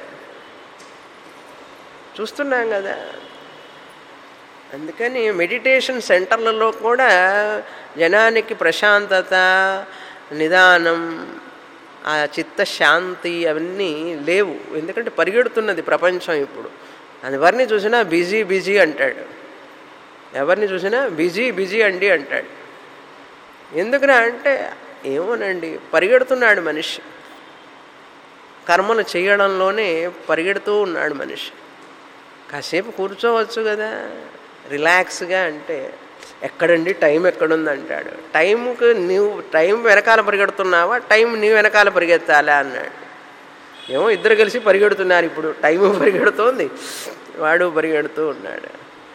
చూస్తున్నాం కదా అందుకని మెడిటేషన్ సెంటర్లలో కూడా జనానికి ప్రశాంతత నిదానం ఆ చిత్తశాంతి అవన్నీ లేవు ఎందుకంటే పరిగెడుతున్నది ప్రపంచం ఇప్పుడు ఎవరిని చూసినా బిజీ బిజీ అంటాడు ఎవరిని చూసినా బిజీ బిజీ అండి అంటాడు ఎందుకురా అంటే ఏమోనండి పరిగెడుతున్నాడు మనిషి కర్మలు చేయడంలోనే పరిగెడుతూ ఉన్నాడు మనిషి కాసేపు కూర్చోవచ్చు కదా రిలాక్స్గా అంటే ఎక్కడండి టైం ఎక్కడుంది అంటాడు టైంకు నువ్వు టైం వెనకాల పరిగెడుతున్నావా టైం నీ వెనకాల పరిగెత్తాలా అన్నాడు ఏమో ఇద్దరు కలిసి పరిగెడుతున్నారు ఇప్పుడు టైం పరిగెడుతోంది వాడు పరిగెడుతూ ఉన్నాడు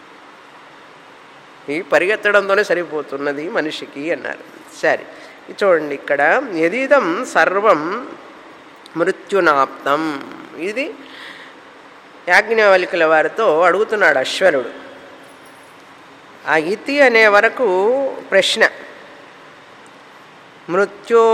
ఈ పరిగెత్తడంతోనే సరిపోతున్నది మనిషికి అన్నారు సరే ఇది చూడండి ఇక్కడ ఎదిదం సర్వం మృత్యునాప్తం ఇది యాజ్ఞవల్కుల వారితో అడుగుతున్నాడు అశ్వరుడు ఆ ఇతి అనే వరకు ప్రశ్న మృత్యో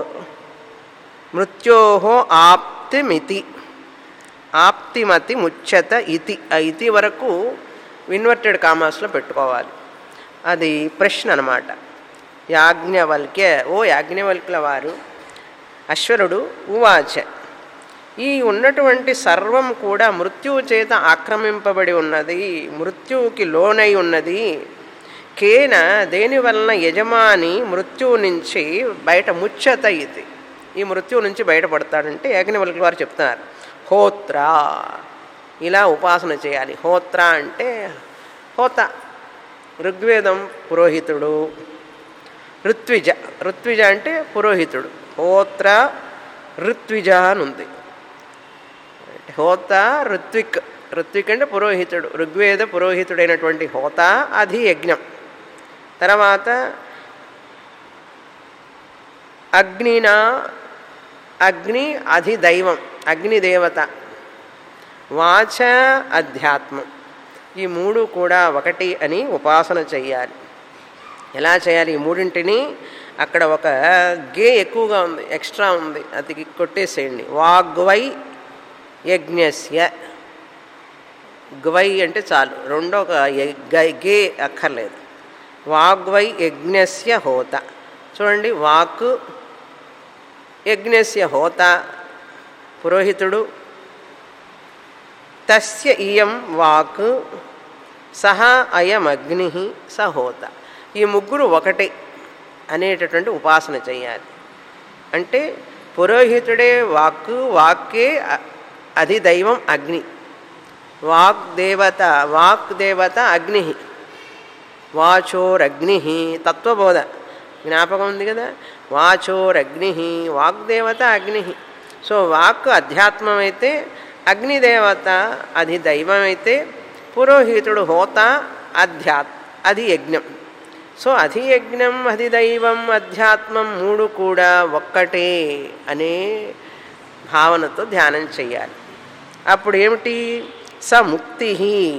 మృత్యోహో ఆప్తిమితి ఆప్తిమతి ముచ్చత ఇతి ఆ ఇతి వరకు ఇన్వర్టెడ్ కామర్స్లో పెట్టుకోవాలి అది ప్రశ్న అనమాట యాజ్ఞవల్క్య ఓ యాజ్ఞవల్కుల వారు అశ్వరుడు ఉవాచ ఈ ఉన్నటువంటి సర్వం కూడా మృత్యువు చేత ఆక్రమింపబడి ఉన్నది మృత్యువుకి లోనై ఉన్నది కేన దేని వలన యజమాని మృత్యువు నుంచి బయట ముచ్చత ఇది ఈ మృత్యువు నుంచి బయటపడతాడంటే యాజ్ఞవల్కుల వారు చెప్తున్నారు హోత్ర ఇలా ఉపాసన చేయాలి హోత్ర అంటే హోత ఋగ్వేదం పురోహితుడు ఋత్విజ ఋత్విజ అంటే పురోహితుడు హోత్ర ఋత్విజ అని ఉంది హోత ఋత్విక్ ఋత్విక్ అంటే పురోహితుడు ఋగ్వేద పురోహితుడైనటువంటి హోత అది యజ్ఞం తర్వాత అగ్నినా అగ్ని అధిదైవం అగ్నిదేవత వాచ అధ్యాత్మం ఈ మూడు కూడా ఒకటి అని ఉపాసన చెయ్యాలి ఎలా చేయాలి ఈ మూడింటిని అక్కడ ఒక గే ఎక్కువగా ఉంది ఎక్స్ట్రా ఉంది అది కొట్టేసేయండి వాగ్వై యజ్ఞస్య గ్వై అంటే చాలు రెండో ఒక ఎ- గై- గే అక్కర్లేదు వాగ్వై యజ్ఞస్య హోత చూడండి వాక్ యజ్ఞస్య హోత పురోహితుడు తస్య ఇయం వాక్ సహ అయమగ్ని స హోత ఈ ముగ్గురు ఒకటే అనేటటువంటి ఉపాసన చేయాలి అంటే పురోహితుడే వాక్కు వాక్కే అ- అధిదైవం అగ్ని వాక్ దేవత వాక్ దేవత అగ్ని వాచోరగ్ని తత్వబోధ జ్ఞాపకం ఉంది కదా వాచోరగ్ని వాగ్దేవత అగ్ని సో వాక్ అధ్యాత్మమైతే అగ్నిదేవత అది దైవమైతే పురోహితుడు హోత అధ్యాత్ అది యజ్ఞం సో అధి యజ్ఞం అధి దైవం అధ్యాత్మం మూడు కూడా ఒక్కటే అనే భావనతో ధ్యానం చెయ్యాలి అప్పుడు ఏమిటి స ముక్తి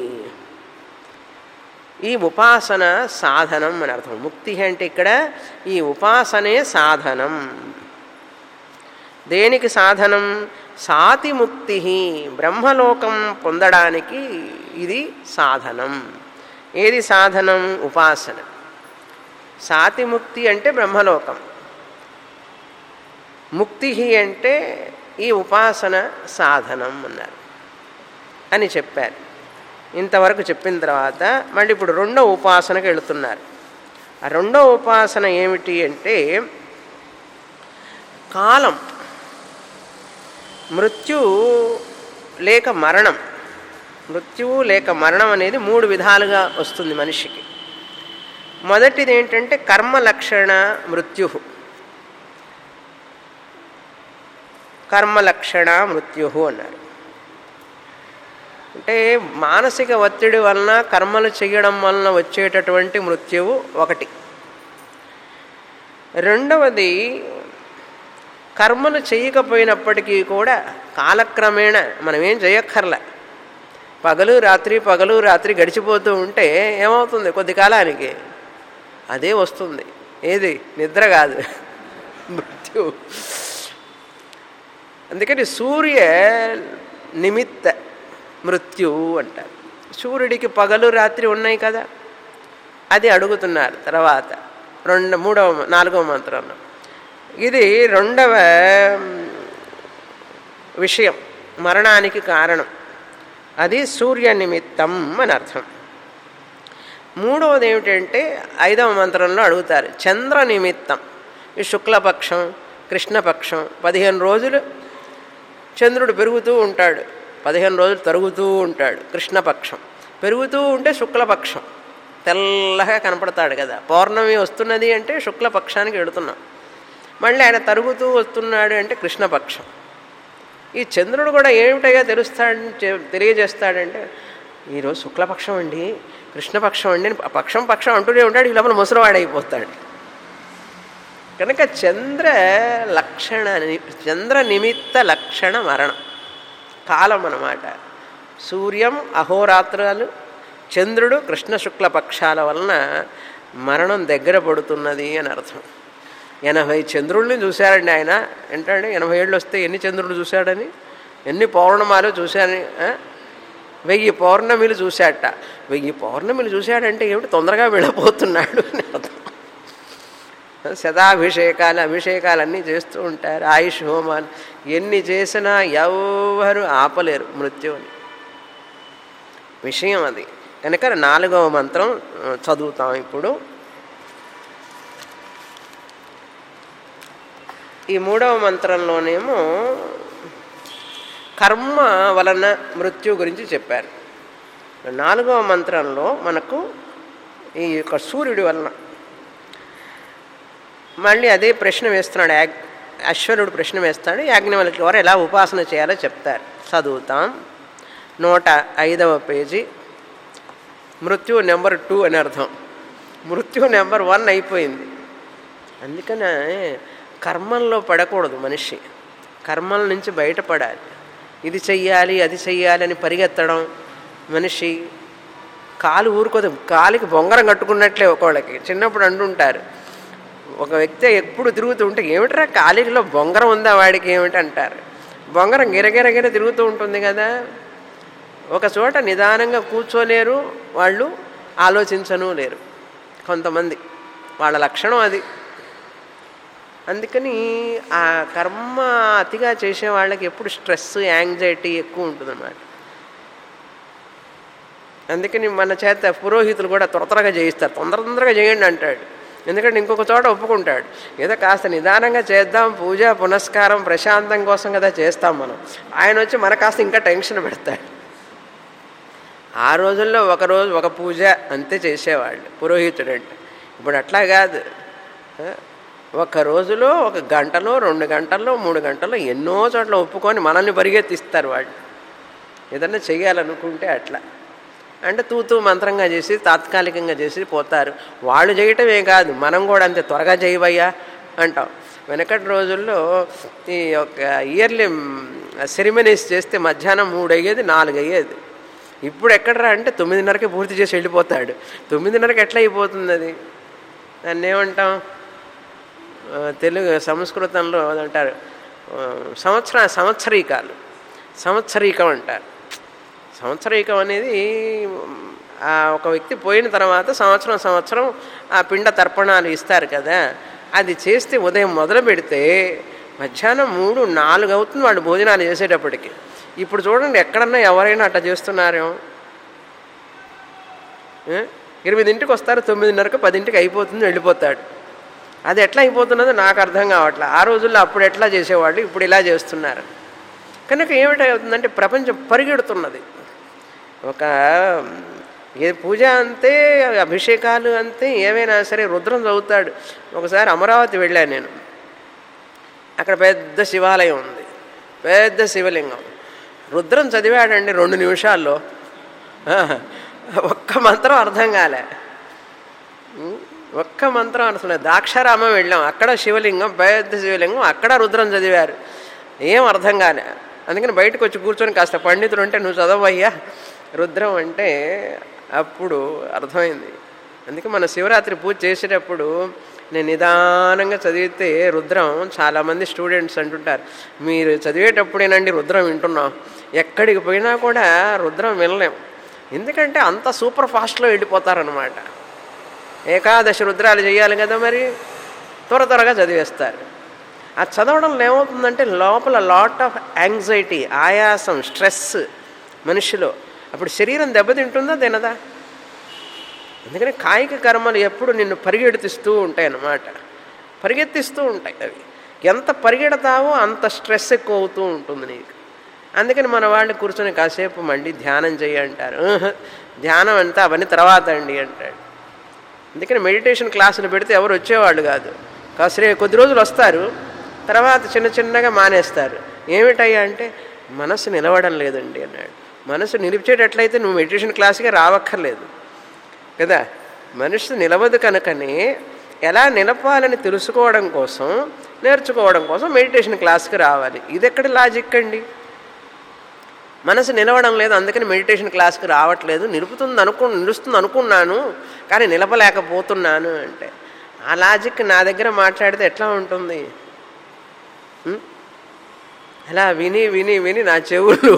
ఈ ఉపాసన సాధనం అని అర్థం ముక్తి అంటే ఇక్కడ ఈ ఉపాసనే సాధనం దేనికి సాధనం సాతి ముక్తి బ్రహ్మలోకం పొందడానికి ఇది సాధనం ఏది సాధనం ఉపాసన సాతి ముక్తి అంటే బ్రహ్మలోకం ముక్తి అంటే ఈ ఉపాసన సాధనం అన్నారు అని చెప్పారు ఇంతవరకు చెప్పిన తర్వాత మళ్ళీ ఇప్పుడు రెండో ఉపాసనకు వెళుతున్నారు ఆ రెండో ఉపాసన ఏమిటి అంటే కాలం మృత్యు లేక మరణం మృత్యువు లేక మరణం అనేది మూడు విధాలుగా వస్తుంది మనిషికి మొదటిది ఏంటంటే కర్మ లక్షణ మృత్యు కర్మలక్షణ మృత్యు అన్నారు అంటే మానసిక ఒత్తిడి వలన కర్మలు చేయడం వలన వచ్చేటటువంటి మృత్యువు ఒకటి రెండవది కర్మలు చేయకపోయినప్పటికీ కూడా కాలక్రమేణా మనం ఏం చేయక్కర్లే పగలు రాత్రి పగలు రాత్రి గడిచిపోతూ ఉంటే ఏమవుతుంది కొద్ది కాలానికి అదే వస్తుంది ఏది నిద్ర కాదు మృత్యు అందుకని సూర్య నిమిత్త మృత్యు అంటారు సూర్యుడికి పగలు రాత్రి ఉన్నాయి కదా అది అడుగుతున్నారు తర్వాత రెండు మూడవ నాలుగవ మంత్రంలో ఇది రెండవ విషయం మరణానికి కారణం అది సూర్య నిమిత్తం అని అర్థం మూడవది ఏమిటంటే ఐదవ మంత్రంలో అడుగుతారు చంద్ర నిమిత్తం ఈ శుక్లపక్షం కృష్ణపక్షం పదిహేను రోజులు చంద్రుడు పెరుగుతూ ఉంటాడు పదిహేను రోజులు తరుగుతూ ఉంటాడు కృష్ణపక్షం పెరుగుతూ ఉంటే శుక్లపక్షం తెల్లగా కనపడతాడు కదా పౌర్ణమి వస్తున్నది అంటే శుక్లపక్షానికి వెళుతున్నాం మళ్ళీ ఆయన తరుగుతూ వస్తున్నాడు అంటే కృష్ణపక్షం ఈ చంద్రుడు కూడా ఏమిటగా తెలుస్తాడు తెలియజేస్తాడంటే ఈరోజు శుక్లపక్షం అండి కృష్ణపక్షం అండి అని పక్షం పక్షం అంటూనే ఉంటాడు ఈ లోపల ముసలివాడైపోతాడు కనుక చంద్ర లక్షణ చంద్ర నిమిత్త లక్షణ మరణం కాలం అన్నమాట సూర్యం అహోరాత్రాలు చంద్రుడు కృష్ణ శుక్ల పక్షాల వలన మరణం దగ్గర పడుతున్నది అని అర్థం ఎనభై చంద్రుల్ని చూశాడండి ఆయన ఏంటంటే ఎనభై ఏళ్ళు వస్తే ఎన్ని చంద్రులు చూశాడని ఎన్ని పౌర్ణమాలు చూశాడని ఆ? వెయ్యి పౌర్ణమిలు చూశాట వెయ్యి పౌర్ణమిలు చూశాడంటే ఏమిటి తొందరగా వెళ్ళిపోతున్నాడు అని అర్థం శతాభిషేకాలు అభిషేకాలన్నీ చేస్తూ ఉంటారు ఆయుష్ హోమాలు ఎన్ని చేసినా ఎవరు ఆపలేరు మృత్యువుని విషయం అది కనుక నాలుగవ మంత్రం ఆ, చదువుతాం ఇప్పుడు ఈ మూడవ మంత్రంలోనేమో కర్మ వలన మృత్యు గురించి చెప్పారు నాలుగవ మంత్రంలో మనకు ఈ యొక్క సూర్యుడి వలన మళ్ళీ అదే ప్రశ్న వేస్తున్నాడు యాగ్ అశ్వరుడు ప్రశ్న వేస్తాడు యాజ్ఞవల్కి వారు ఎలా ఉపాసన చేయాలో చెప్తారు చదువుతాం నూట ఐదవ పేజీ మృత్యు నెంబర్ టూ అని అర్థం మృత్యు నెంబర్ వన్ అయిపోయింది అందుకనే కర్మల్లో పడకూడదు మనిషి కర్మల నుంచి బయటపడాలి ఇది చెయ్యాలి అది చెయ్యాలి అని పరిగెత్తడం మనిషి కాలు ఊరుకోదు కాలికి బొంగరం కట్టుకున్నట్లే ఒకళ్ళకి చిన్నప్పుడు అంటుంటారు ఒక వ్యక్తి ఎప్పుడు తిరుగుతూ ఉంటే ఏమిట్రా కాలిలో బొంగరం ఉందా వాడికి ఏమిటి అంటారు బొంగరం గిరగిరగిర తిరుగుతూ ఉంటుంది కదా ఒక చోట నిదానంగా కూర్చోలేరు వాళ్ళు ఆలోచించను లేరు కొంతమంది వాళ్ళ లక్షణం అది అందుకని ఆ కర్మ అతిగా చేసే వాళ్ళకి ఎప్పుడు స్ట్రెస్ యాంగ్జైటీ ఎక్కువ ఉంటుందన్నమాట అందుకని మన చేత పురోహితులు కూడా త్వర త్వరగా చేయిస్తారు తొందర తొందరగా చేయండి అంటాడు ఎందుకంటే ఇంకొక చోట ఒప్పుకుంటాడు ఏదో కాస్త నిదానంగా చేద్దాం పూజ పునస్కారం ప్రశాంతం కోసం కదా చేస్తాం మనం ఆయన వచ్చి మన కాస్త ఇంకా టెన్షన్ పెడతాడు ఆ రోజుల్లో ఒక రోజు ఒక పూజ అంతే చేసేవాళ్ళు పురోహితుడు అంటే ఇప్పుడు అట్లా కాదు ఒక రోజులో ఒక గంటలో రెండు గంటల్లో మూడు గంటల్లో ఎన్నో చోట్ల ఒప్పుకొని మనల్ని పరిగెత్తిస్తారు వాళ్ళు ఏదన్నా చెయ్యాలనుకుంటే అట్లా అంటే తూతూ మంత్రంగా చేసి తాత్కాలికంగా చేసి పోతారు వాళ్ళు చేయటమే కాదు మనం కూడా అంతే త్వరగా చేయవయ్యా అంటాం వెనకటి రోజుల్లో ఈ ఒక ఇయర్లీ సెరిమనీస్ చేస్తే మధ్యాహ్నం మూడు అయ్యేది నాలుగు అయ్యేది ఇప్పుడు ఎక్కడరా అంటే తొమ్మిదిన్నరకే పూర్తి చేసి వెళ్ళిపోతాడు తొమ్మిదిన్నరకి ఎట్లా అయిపోతుంది అది దాన్ని ఏమంటాం తెలుగు సంస్కృతంలో అంటారు సంవత్సర సంవత్సరీకాలు సంవత్సరీకం అంటారు సంవత్సరీకం అనేది ఒక వ్యక్తి పోయిన తర్వాత సంవత్సరం సంవత్సరం ఆ పిండ తర్పణాలు ఇస్తారు కదా అది చేస్తే ఉదయం మొదలు పెడితే మధ్యాహ్నం మూడు నాలుగు అవుతుంది వాళ్ళు భోజనాలు చేసేటప్పటికి ఇప్పుడు చూడండి ఎక్కడన్నా ఎవరైనా అట్లా చేస్తున్నారేమో ఎనిమిదింటికి వస్తారు తొమ్మిదిన్నరకు పదింటికి అయిపోతుంది వెళ్ళిపోతాడు అది ఎట్లా అయిపోతున్నదో నాకు అర్థం కావట్లే ఆ రోజుల్లో అప్పుడు ఎట్లా చేసేవాళ్ళు ఇప్పుడు ఇలా చేస్తున్నారు కనుక ఏమిటవుతుందంటే ప్రపంచం పరిగెడుతున్నది ఒక ఏ పూజ అంతే అభిషేకాలు అంతే ఏమైనా సరే రుద్రం చదువుతాడు ఒకసారి అమరావతి వెళ్ళాను నేను అక్కడ పెద్ద శివాలయం ఉంది పెద్ద శివలింగం రుద్రం చదివాడండి రెండు నిమిషాల్లో ఒక్క మంత్రం అర్థం కాలే ఒక్క మంత్రం అర్థం లేదు దాక్షారామం వెళ్ళాం అక్కడ శివలింగం పెద్ద శివలింగం అక్కడ రుద్రం చదివారు ఏం అర్థం కాలే అందుకని బయటకు వచ్చి కూర్చొని కాస్త పండితుడు అంటే నువ్వు చదవయ్యా రుద్రం అంటే అప్పుడు అర్థమైంది అందుకే మన శివరాత్రి పూజ చేసేటప్పుడు నేను నిదానంగా చదివితే రుద్రం చాలామంది స్టూడెంట్స్ అంటుంటారు మీరు చదివేటప్పుడేనండి రుద్రం వింటున్నాం ఎక్కడికి పోయినా కూడా రుద్రం వినలేం ఎందుకంటే అంత సూపర్ ఫాస్ట్లో వెళ్ళిపోతారనమాట ఏకాదశి రుద్రాలు చేయాలి కదా మరి త్వర త్వరగా చదివేస్తారు ఆ చదవడంలో ఏమవుతుందంటే లోపల లాట్ ఆఫ్ యాంగ్జైటీ ఆయాసం స్ట్రెస్ మనిషిలో అప్పుడు శరీరం దెబ్బతింటుందా తినదా అందుకని కాయిక కర్మలు ఎప్పుడు నిన్ను పరిగెడుతిస్తూ ఉంటాయి అన్నమాట పరిగెత్తిస్తూ ఉంటాయి అవి ఎంత పరిగెడతావో అంత స్ట్రెస్ ఎక్కువ అవుతూ ఉంటుంది నీకు అందుకని మన వాళ్ళు కూర్చొని కాసేపు మళ్ళీ ధ్యానం చేయి అంటారు ధ్యానం అంతా అవన్నీ తర్వాత అండి అంటాడు అందుకని మెడిటేషన్ క్లాసులు పెడితే ఎవరు వచ్చేవాళ్ళు కాదు కాసరే కొద్ది రోజులు వస్తారు తర్వాత చిన్న చిన్నగా మానేస్తారు ఏమిటయ్యా అంటే మనసు నిలవడం లేదండి అన్నాడు మనసు నిలిచేటట్లయితే నువ్వు మెడిటేషన్ క్లాస్కే రావక్కర్లేదు కదా మనసు నిలవదు కనుకనే ఎలా నిలపాలని తెలుసుకోవడం కోసం నేర్చుకోవడం కోసం మెడిటేషన్ క్లాస్కి రావాలి ఇది ఎక్కడి లాజిక్ అండి మనసు నిలవడం లేదు అందుకని మెడిటేషన్ క్లాస్కి రావట్లేదు నిలుపుతుంది అనుకు నిలుస్తుంది అనుకున్నాను కానీ నిలపలేకపోతున్నాను అంటే ఆ లాజిక్ నా దగ్గర మాట్లాడితే ఎట్లా ఉంటుంది అలా విని విని విని నా చెవులు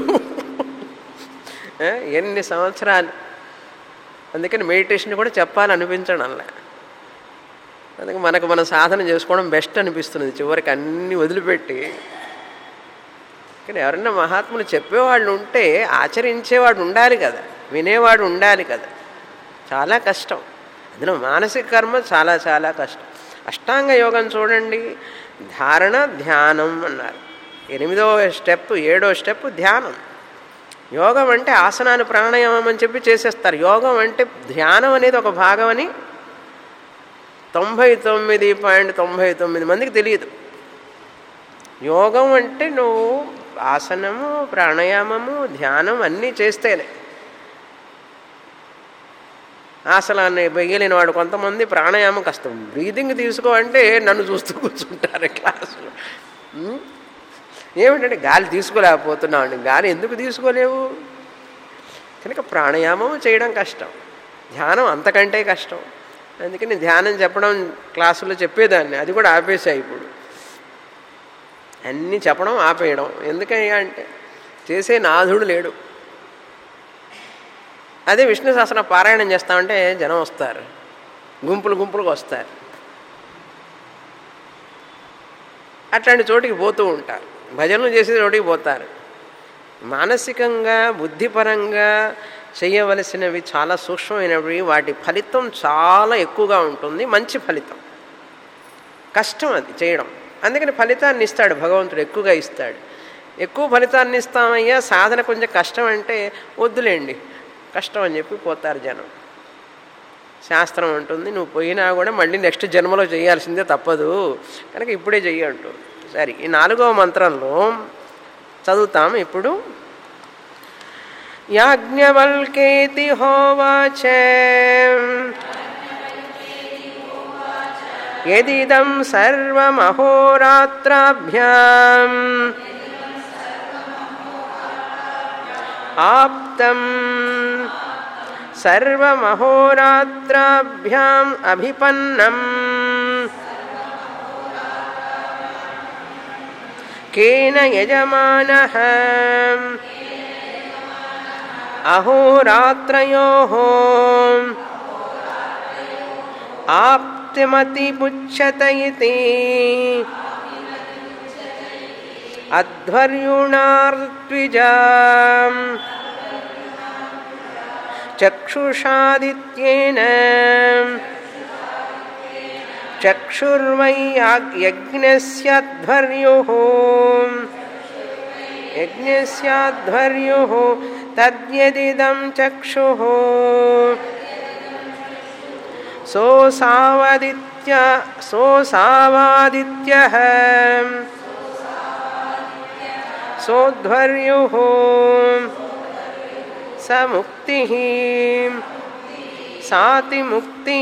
ఎన్ని సంవత్సరాలు అందుకని మెడిటేషన్ కూడా చెప్పాలనిపించడం అలా అందుకే మనకు మనం సాధన చేసుకోవడం బెస్ట్ అనిపిస్తుంది చివరికి అన్నీ వదిలిపెట్టి కానీ ఎవరన్నా మహాత్ములు చెప్పేవాళ్ళు ఉంటే ఆచరించేవాడు ఉండాలి కదా వినేవాడు ఉండాలి కదా చాలా కష్టం అందులో మానసిక కర్మ చాలా చాలా కష్టం అష్టాంగ యోగం చూడండి ధారణ ధ్యానం అన్నారు ఎనిమిదవ స్టెప్ ఏడో స్టెప్ ధ్యానం యోగం అంటే ఆసనాలు ప్రాణాయామం అని చెప్పి చేసేస్తారు యోగం అంటే ధ్యానం అనేది ఒక భాగం అని తొంభై తొమ్మిది పాయింట్ తొంభై తొమ్మిది మందికి తెలియదు యోగం అంటే నువ్వు ఆసనము ప్రాణాయామము ధ్యానం అన్నీ చేస్తేనే ఆసనాన్ని వెయ్యలేని వాడు కొంతమంది ప్రాణాయామం కష్టం బ్రీదింగ్ తీసుకో అంటే నన్ను చూస్తూ కూర్చుంటారు క్లాసులో ఉం? ఏమిటంటే గాలి తీసుకోలేకపోతున్నావు అండి గాలి ఎందుకు తీసుకోలేవు కనుక ప్రాణాయామం చేయడం కష్టం ధ్యానం అంతకంటే కష్టం అందుకని ధ్యానం చెప్పడం క్లాసులో చెప్పేదాన్ని అది కూడా ఆపేసా ఇప్పుడు అన్నీ చెప్పడం ఆపేయడం ఎందుకయ్యా అంటే చేసే నాథుడు లేడు అదే విష్ణు సహస్రం పారాయణం చేస్తామంటే జనం వస్తారు గుంపులు గుంపులుగా వస్తారు అట్లాంటి చోటికి పోతూ ఉంటారు భజనలు చేసే చోటికి పోతారు మానసికంగా బుద్ధిపరంగా చేయవలసినవి చాలా సూక్ష్మమైనవి వాటి ఫలితం చాలా ఎక్కువగా ఉంటుంది మంచి ఫలితం కష్టం అది చేయడం అందుకని ఫలితాన్ని ఇస్తాడు భగవంతుడు ఎక్కువగా ఇస్తాడు ఎక్కువ ఫలితాన్ని ఇస్తామయ్యా సాధన కొంచెం కష్టం అంటే వద్దులేండి కష్టం అని చెప్పి పోతారు జనం శాస్త్రం ఉంటుంది నువ్వు పోయినా కూడా మళ్ళీ నెక్స్ట్ జన్మలో చేయాల్సిందే తప్పదు కనుక ఇప్పుడే చెయ్యి అంటూ సరే ఈ నాలుగవ మంత్రంలో చదువుతాం ఇప్పుడు యాజ్ఞవల్కేతి హోవాచ యదిదం సర్వమహోరాత్రాభ్యాం ఆప్తం సర్వమహోరాత్రాభ్యాం అభిపన్నం కేన యజమాన అహోరాత్రయో ఆప్తిమతిపుచ్చత ఇతి అధ్వర్యుణార్ద్విజా చక్షుషాదిత్యేన చక్షుర్వై యజ్ఞస్యాధ్వర్యు యజ్ఞస్యాధ్వర్యు తద్యదిదం చక్షు సోసావదిత్య సోసావాదిత్య సోధ్వర్యు స ముక్తి సాతి ముక్తి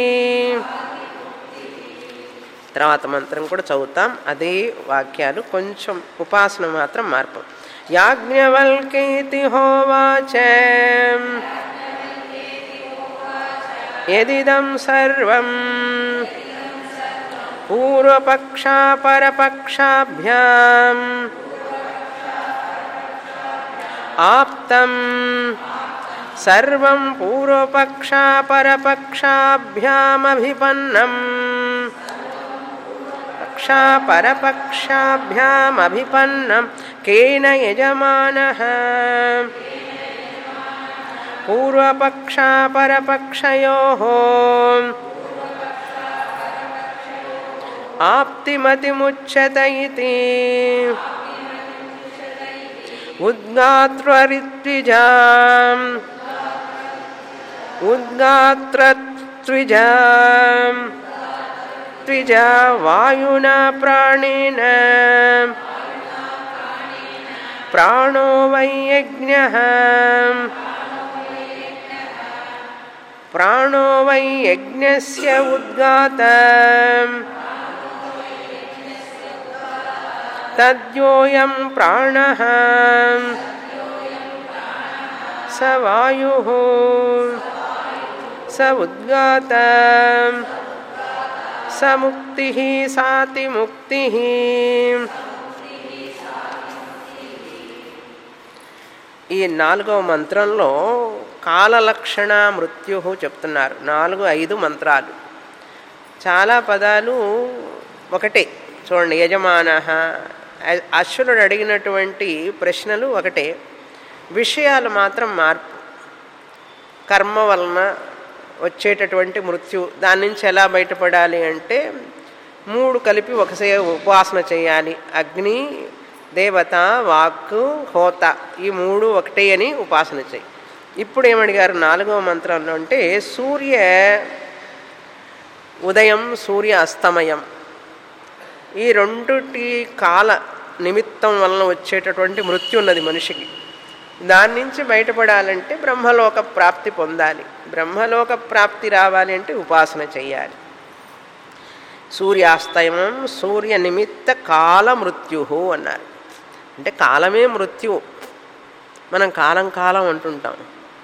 తర్వాత మంత్రం కూడా చదువుతాం అదే వాక్యాలు కొంచెం ఉపాసన మాత్రం మార్పు యాజ్ఞవల్కేతి హోవాచ యదిదం సర్వం పూర్వపక్షాపరపక్షాభ్యాం ఆప్తం సర్వం పూర్వపక్షాపరపక్షాభ్యామభిపన్నం పక్షాపరపక్షాభ్యామభిపన్నం కేన యజమాన పూర్వపక్షాపరపక్షయో ఆప్తిమతిముచ్యత ఇది ఉద్గాత్రరిత్విజా ఉద్గాత్రత్విజా त्विजा वायुना प्राणेन प्राणो वै यज्ञः प्राणो वै यज्ञस्य उद्गात तद्योऽयं प्राणः स वायुः स उद्गात సముక్తి సాతి ముక్తి ఈ నాలుగవ మంత్రంలో కాలలక్షణ మృత్యు చెప్తున్నారు నాలుగు ఐదు మంత్రాలు చాలా పదాలు ఒకటే చూడండి యజమాన అశ్వనుడు అడిగినటువంటి ప్రశ్నలు ఒకటే విషయాలు మాత్రం మార్పు కర్మ వలన వచ్చేటటువంటి మృత్యు దాని నుంచి ఎలా బయటపడాలి అంటే మూడు కలిపి ఒకసే ఉపాసన చేయాలి అగ్ని దేవత వాక్కు హోత ఈ మూడు ఒకటే అని ఉపాసన చేయి ఇప్పుడు ఏమడిగారు నాలుగవ మంత్రంలో అంటే సూర్య ఉదయం సూర్య అస్తమయం ఈ రెండుటి కాల నిమిత్తం వలన వచ్చేటటువంటి మృత్యు ఉన్నది మనిషికి దాని నుంచి బయటపడాలంటే బ్రహ్మలోక ప్రాప్తి పొందాలి బ్రహ్మలోక ప్రాప్తి రావాలి అంటే ఉపాసన చెయ్యాలి సూర్యాస్తమయం సూర్య నిమిత్త కాల మృత్యు అన్నారు అంటే కాలమే మృత్యువు మనం కాలం కాలం అంటుంటాం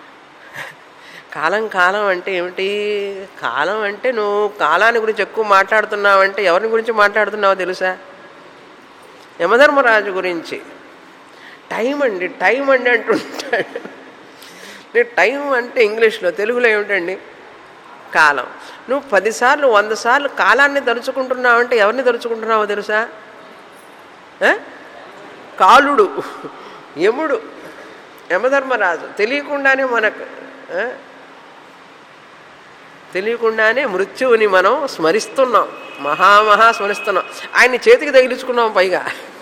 కాలం కాలం అంటే ఏమిటి కాలం అంటే నువ్వు కాలాన్ని గురించి ఎక్కువ మాట్లాడుతున్నావంటే ఎవరిని గురించి మాట్లాడుతున్నావో తెలుసా యమధర్మరాజు గురించి టైం అండి టైం అండి అంటుంటాడు నేను టైం అంటే ఇంగ్లీష్లో తెలుగులో ఏమిటండి కాలం నువ్వు పదిసార్లు వంద సార్లు కాలాన్ని తలుచుకుంటున్నావు అంటే ఎవరిని తలుచుకుంటున్నావో తెలుసా ఆ? కాలుడు యముడు యమధర్మరాజు తెలియకుండానే మనకు ఆ? తెలియకుండానే మృత్యువుని మనం స్మరిస్తున్నాం మహామహా స్మరిస్తున్నాం ఆయన్ని చేతికి తగిలించుకున్నాం పైగా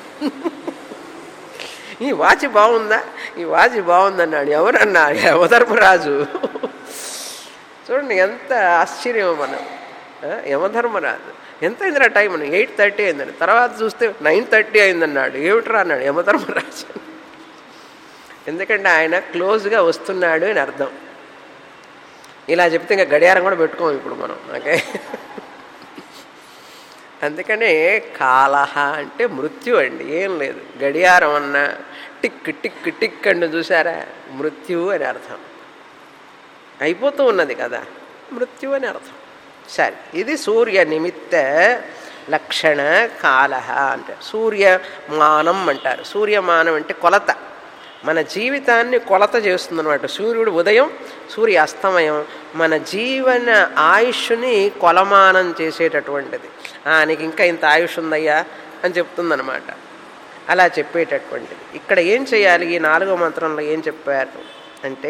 ఈ వాచి బాగుందా ఈ వాచి బాగుందన్నాడు ఎవరన్నా యమధర్మరాజు చూడండి ఎంత ఆశ్చర్యం మనం ఆ, యమధర్మరాజు ఎంత అయిందిరా టైం అని ఎయిట్ థర్టీ అయిందని తర్వాత చూస్తే నైన్ థర్టీ అయిందన్నాడు ఏమిట్రా అన్నాడు యమధర్మరాజు ఎందుకంటే ఆయన క్లోజ్గా వస్తున్నాడు అని అర్థం ఇలా చెప్తే ఇంకా గడియారం కూడా పెట్టుకోం ఇప్పుడు మనం ఓకే అందుకనే కాలహ అంటే మృత్యు అండి ఏం లేదు గడియారం అన్న టిక్ టిక్ టిక్ అండి చూసారా మృత్యు అని అర్థం అయిపోతూ ఉన్నది కదా మృత్యు అని అర్థం సరే ఇది సూర్య నిమిత్త లక్షణ కాల అంటే సూర్యమానం అంటారు సూర్యమానం అంటే కొలత మన జీవితాన్ని కొలత చేస్తుందన్నమాట సూర్యుడు ఉదయం సూర్య అస్తమయం మన జీవన ఆయుష్ని కొలమానం చేసేటటువంటిది "ఆ, నీకు ఇంకా ఇంత ఆయుష్ ఉందయ్యా అని చెప్తుందనమాట అలా చెప్పేటటువంటిది ఇక్కడ ఏం చేయాలి ఈ నాలుగో మంత్రంలో ఏం చెప్పారు అంటే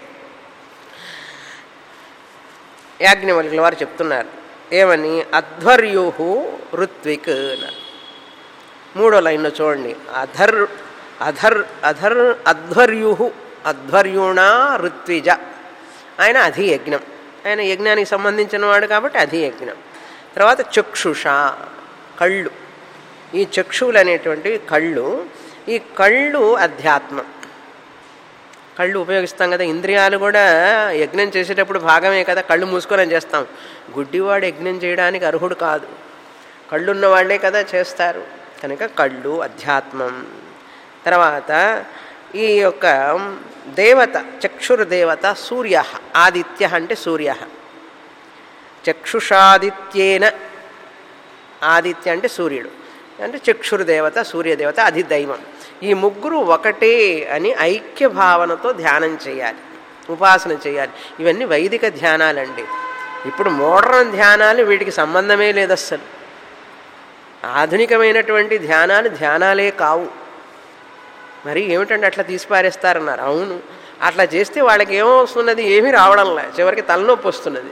యాజ్ఞవల్కుల వారు చెప్తున్నారు ఏమని అధ్వర్యుహు ఋత్విక్ అన్నారు మూడో లైన్లో చూడండి అధర్ అధర్ అధర్ అధ్వర్యు అధ్వర్యుణ ఋత్విజ ఆయన అధియజ్ఞం ఆయన యజ్ఞానికి సంబంధించిన వాడు కాబట్టి అధియజ్ఞం తర్వాత చక్షుష కళ్ళు ఈ చక్షువులు అనేటువంటివి కళ్ళు ఈ కళ్ళు అధ్యాత్మం కళ్ళు ఉపయోగిస్తాం కదా ఇంద్రియాలు కూడా యజ్ఞం చేసేటప్పుడు భాగమే కదా కళ్ళు మూసుకొని చేస్తాం గుడ్డివాడు యజ్ఞం చేయడానికి అర్హుడు కాదు కళ్ళున్న వాళ్ళే కదా చేస్తారు కనుక కళ్ళు అధ్యాత్మం తర్వాత ఈ యొక్క దేవత చక్షుర్ దేవత సూర్య ఆదిత్య అంటే సూర్య చక్షుషాదిత్యేన ఆదిత్య అంటే సూర్యుడు అంటే చక్షుర్దేవత సూర్యదేవత అది దైవం ఈ ముగ్గురు ఒకటే అని ఐక్య భావనతో ధ్యానం చేయాలి ఉపాసన చేయాలి ఇవన్నీ వైదిక ధ్యానాలండి ఇప్పుడు మోడర్న్ ధ్యానాలు వీటికి సంబంధమే లేదు అస్సలు ఆధునికమైనటువంటి ధ్యానాలు ధ్యానాలే కావు మరి ఏమిటంటే అట్లా తీసిపారేస్తారన్నారు అవును అట్లా చేస్తే వాళ్ళకి ఏమొస్తున్నది ఏమీ రావడంలే చివరికి తలనొప్పి వస్తున్నది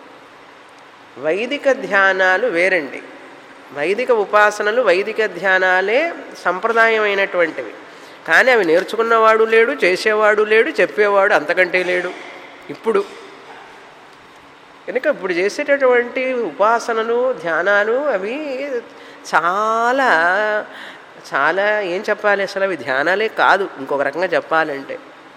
వైదిక ధ్యానాలు వేరండి వైదిక ఉపాసనలు వైదిక ధ్యానాలే సంప్రదాయమైనటువంటివి కానీ అవి నేర్చుకున్నవాడు లేడు చేసేవాడు లేడు చెప్పేవాడు అంతకంటే లేడు ఇప్పుడు కనుక ఇప్పుడు చేసేటటువంటి ఉపాసనలు ధ్యానాలు అవి చాలా చాలా ఏం చెప్పాలి అసలు అవి ధ్యానాలే కాదు ఇంకొక రకంగా చెప్పాలంటే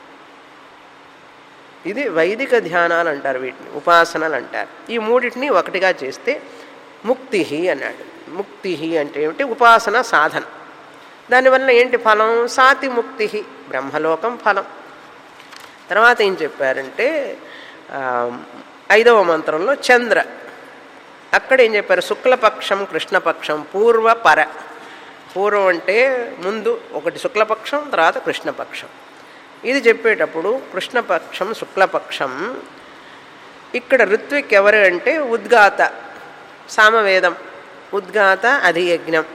ఇది వైదిక ధ్యానాలు అంటారు వీటిని ఉపాసనలు అంటారు ఈ మూడింటిని ఒకటిగా చేస్తే ముక్తి అన్నాడు ముక్తి అంటే ఏమిటి ఉపాసన సాధన దానివల్ల ఏంటి ఫలం సాతి ముక్తి బ్రహ్మలోకం ఫలం తర్వాత ఏం చెప్పారంటే ఆ, ఐదవ మంత్రంలో చంద్ర అక్కడ ఏం చెప్పారు శుక్లపక్షం కృష్ణపక్షం పూర్వ పర పూర్వం అంటే ముందు ఒకటి శుక్లపక్షం తర్వాత కృష్ణపక్షం ఇది చెప్పేటప్పుడు కృష్ణపక్షం శుక్లపక్షం ఇక్కడ ఋత్విక్ ఎవరు అంటే ఉద్గాత సామవేదం ఉద్గాత అధియజ్ఞం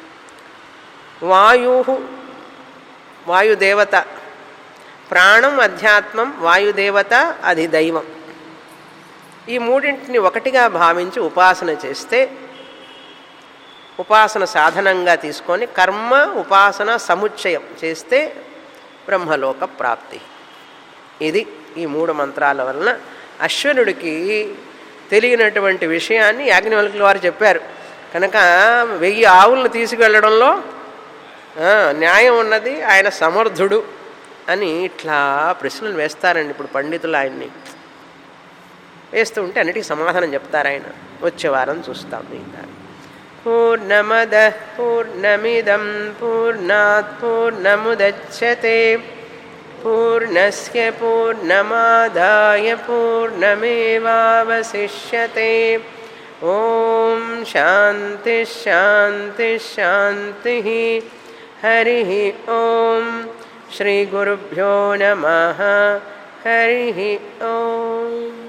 వాయు వాయుదేవత ప్రాణం అధ్యాత్మం వాయుదేవత అది దైవం ఈ మూడింటిని ఒకటిగా భావించి ఉపాసన చేస్తే ఉపాసన సాధనంగా తీసుకొని కర్మ ఉపాసన సముచ్చయం చేస్తే బ్రహ్మలోక ప్రాప్తి ఇది ఈ మూడు మంత్రాల వలన అశ్వనుడికి తెలియనటువంటి విషయాన్ని యాజ్ఞవల్కుల వారు చెప్పారు కనుక వెయ్యి ఆవులను తీసుకువెళ్ళడంలో ఆ, న్యాయం ఉన్నది ఆయన సమర్థుడు అని ఇట్లా ప్రశ్నలు వేస్తారండి ఇప్పుడు పండితులు ఆయన్ని వేస్తూ ఉంటే అన్నిటికీ సమాధానం చెప్తారు ఆయన వచ్చే వారం చూస్తాం మిగతా పూర్ణమద పూర్ణమిదం పూర్ణాత్ పూర్ణముదచ్చతే పూర్ణస్య పూర్ణమాదాయ పూర్ణమేవావశిష్యతే ఓం శాంతి శాంతి శాంతి హరి ఓం శ్రీ గురుభ్యో నమ హరి ఓం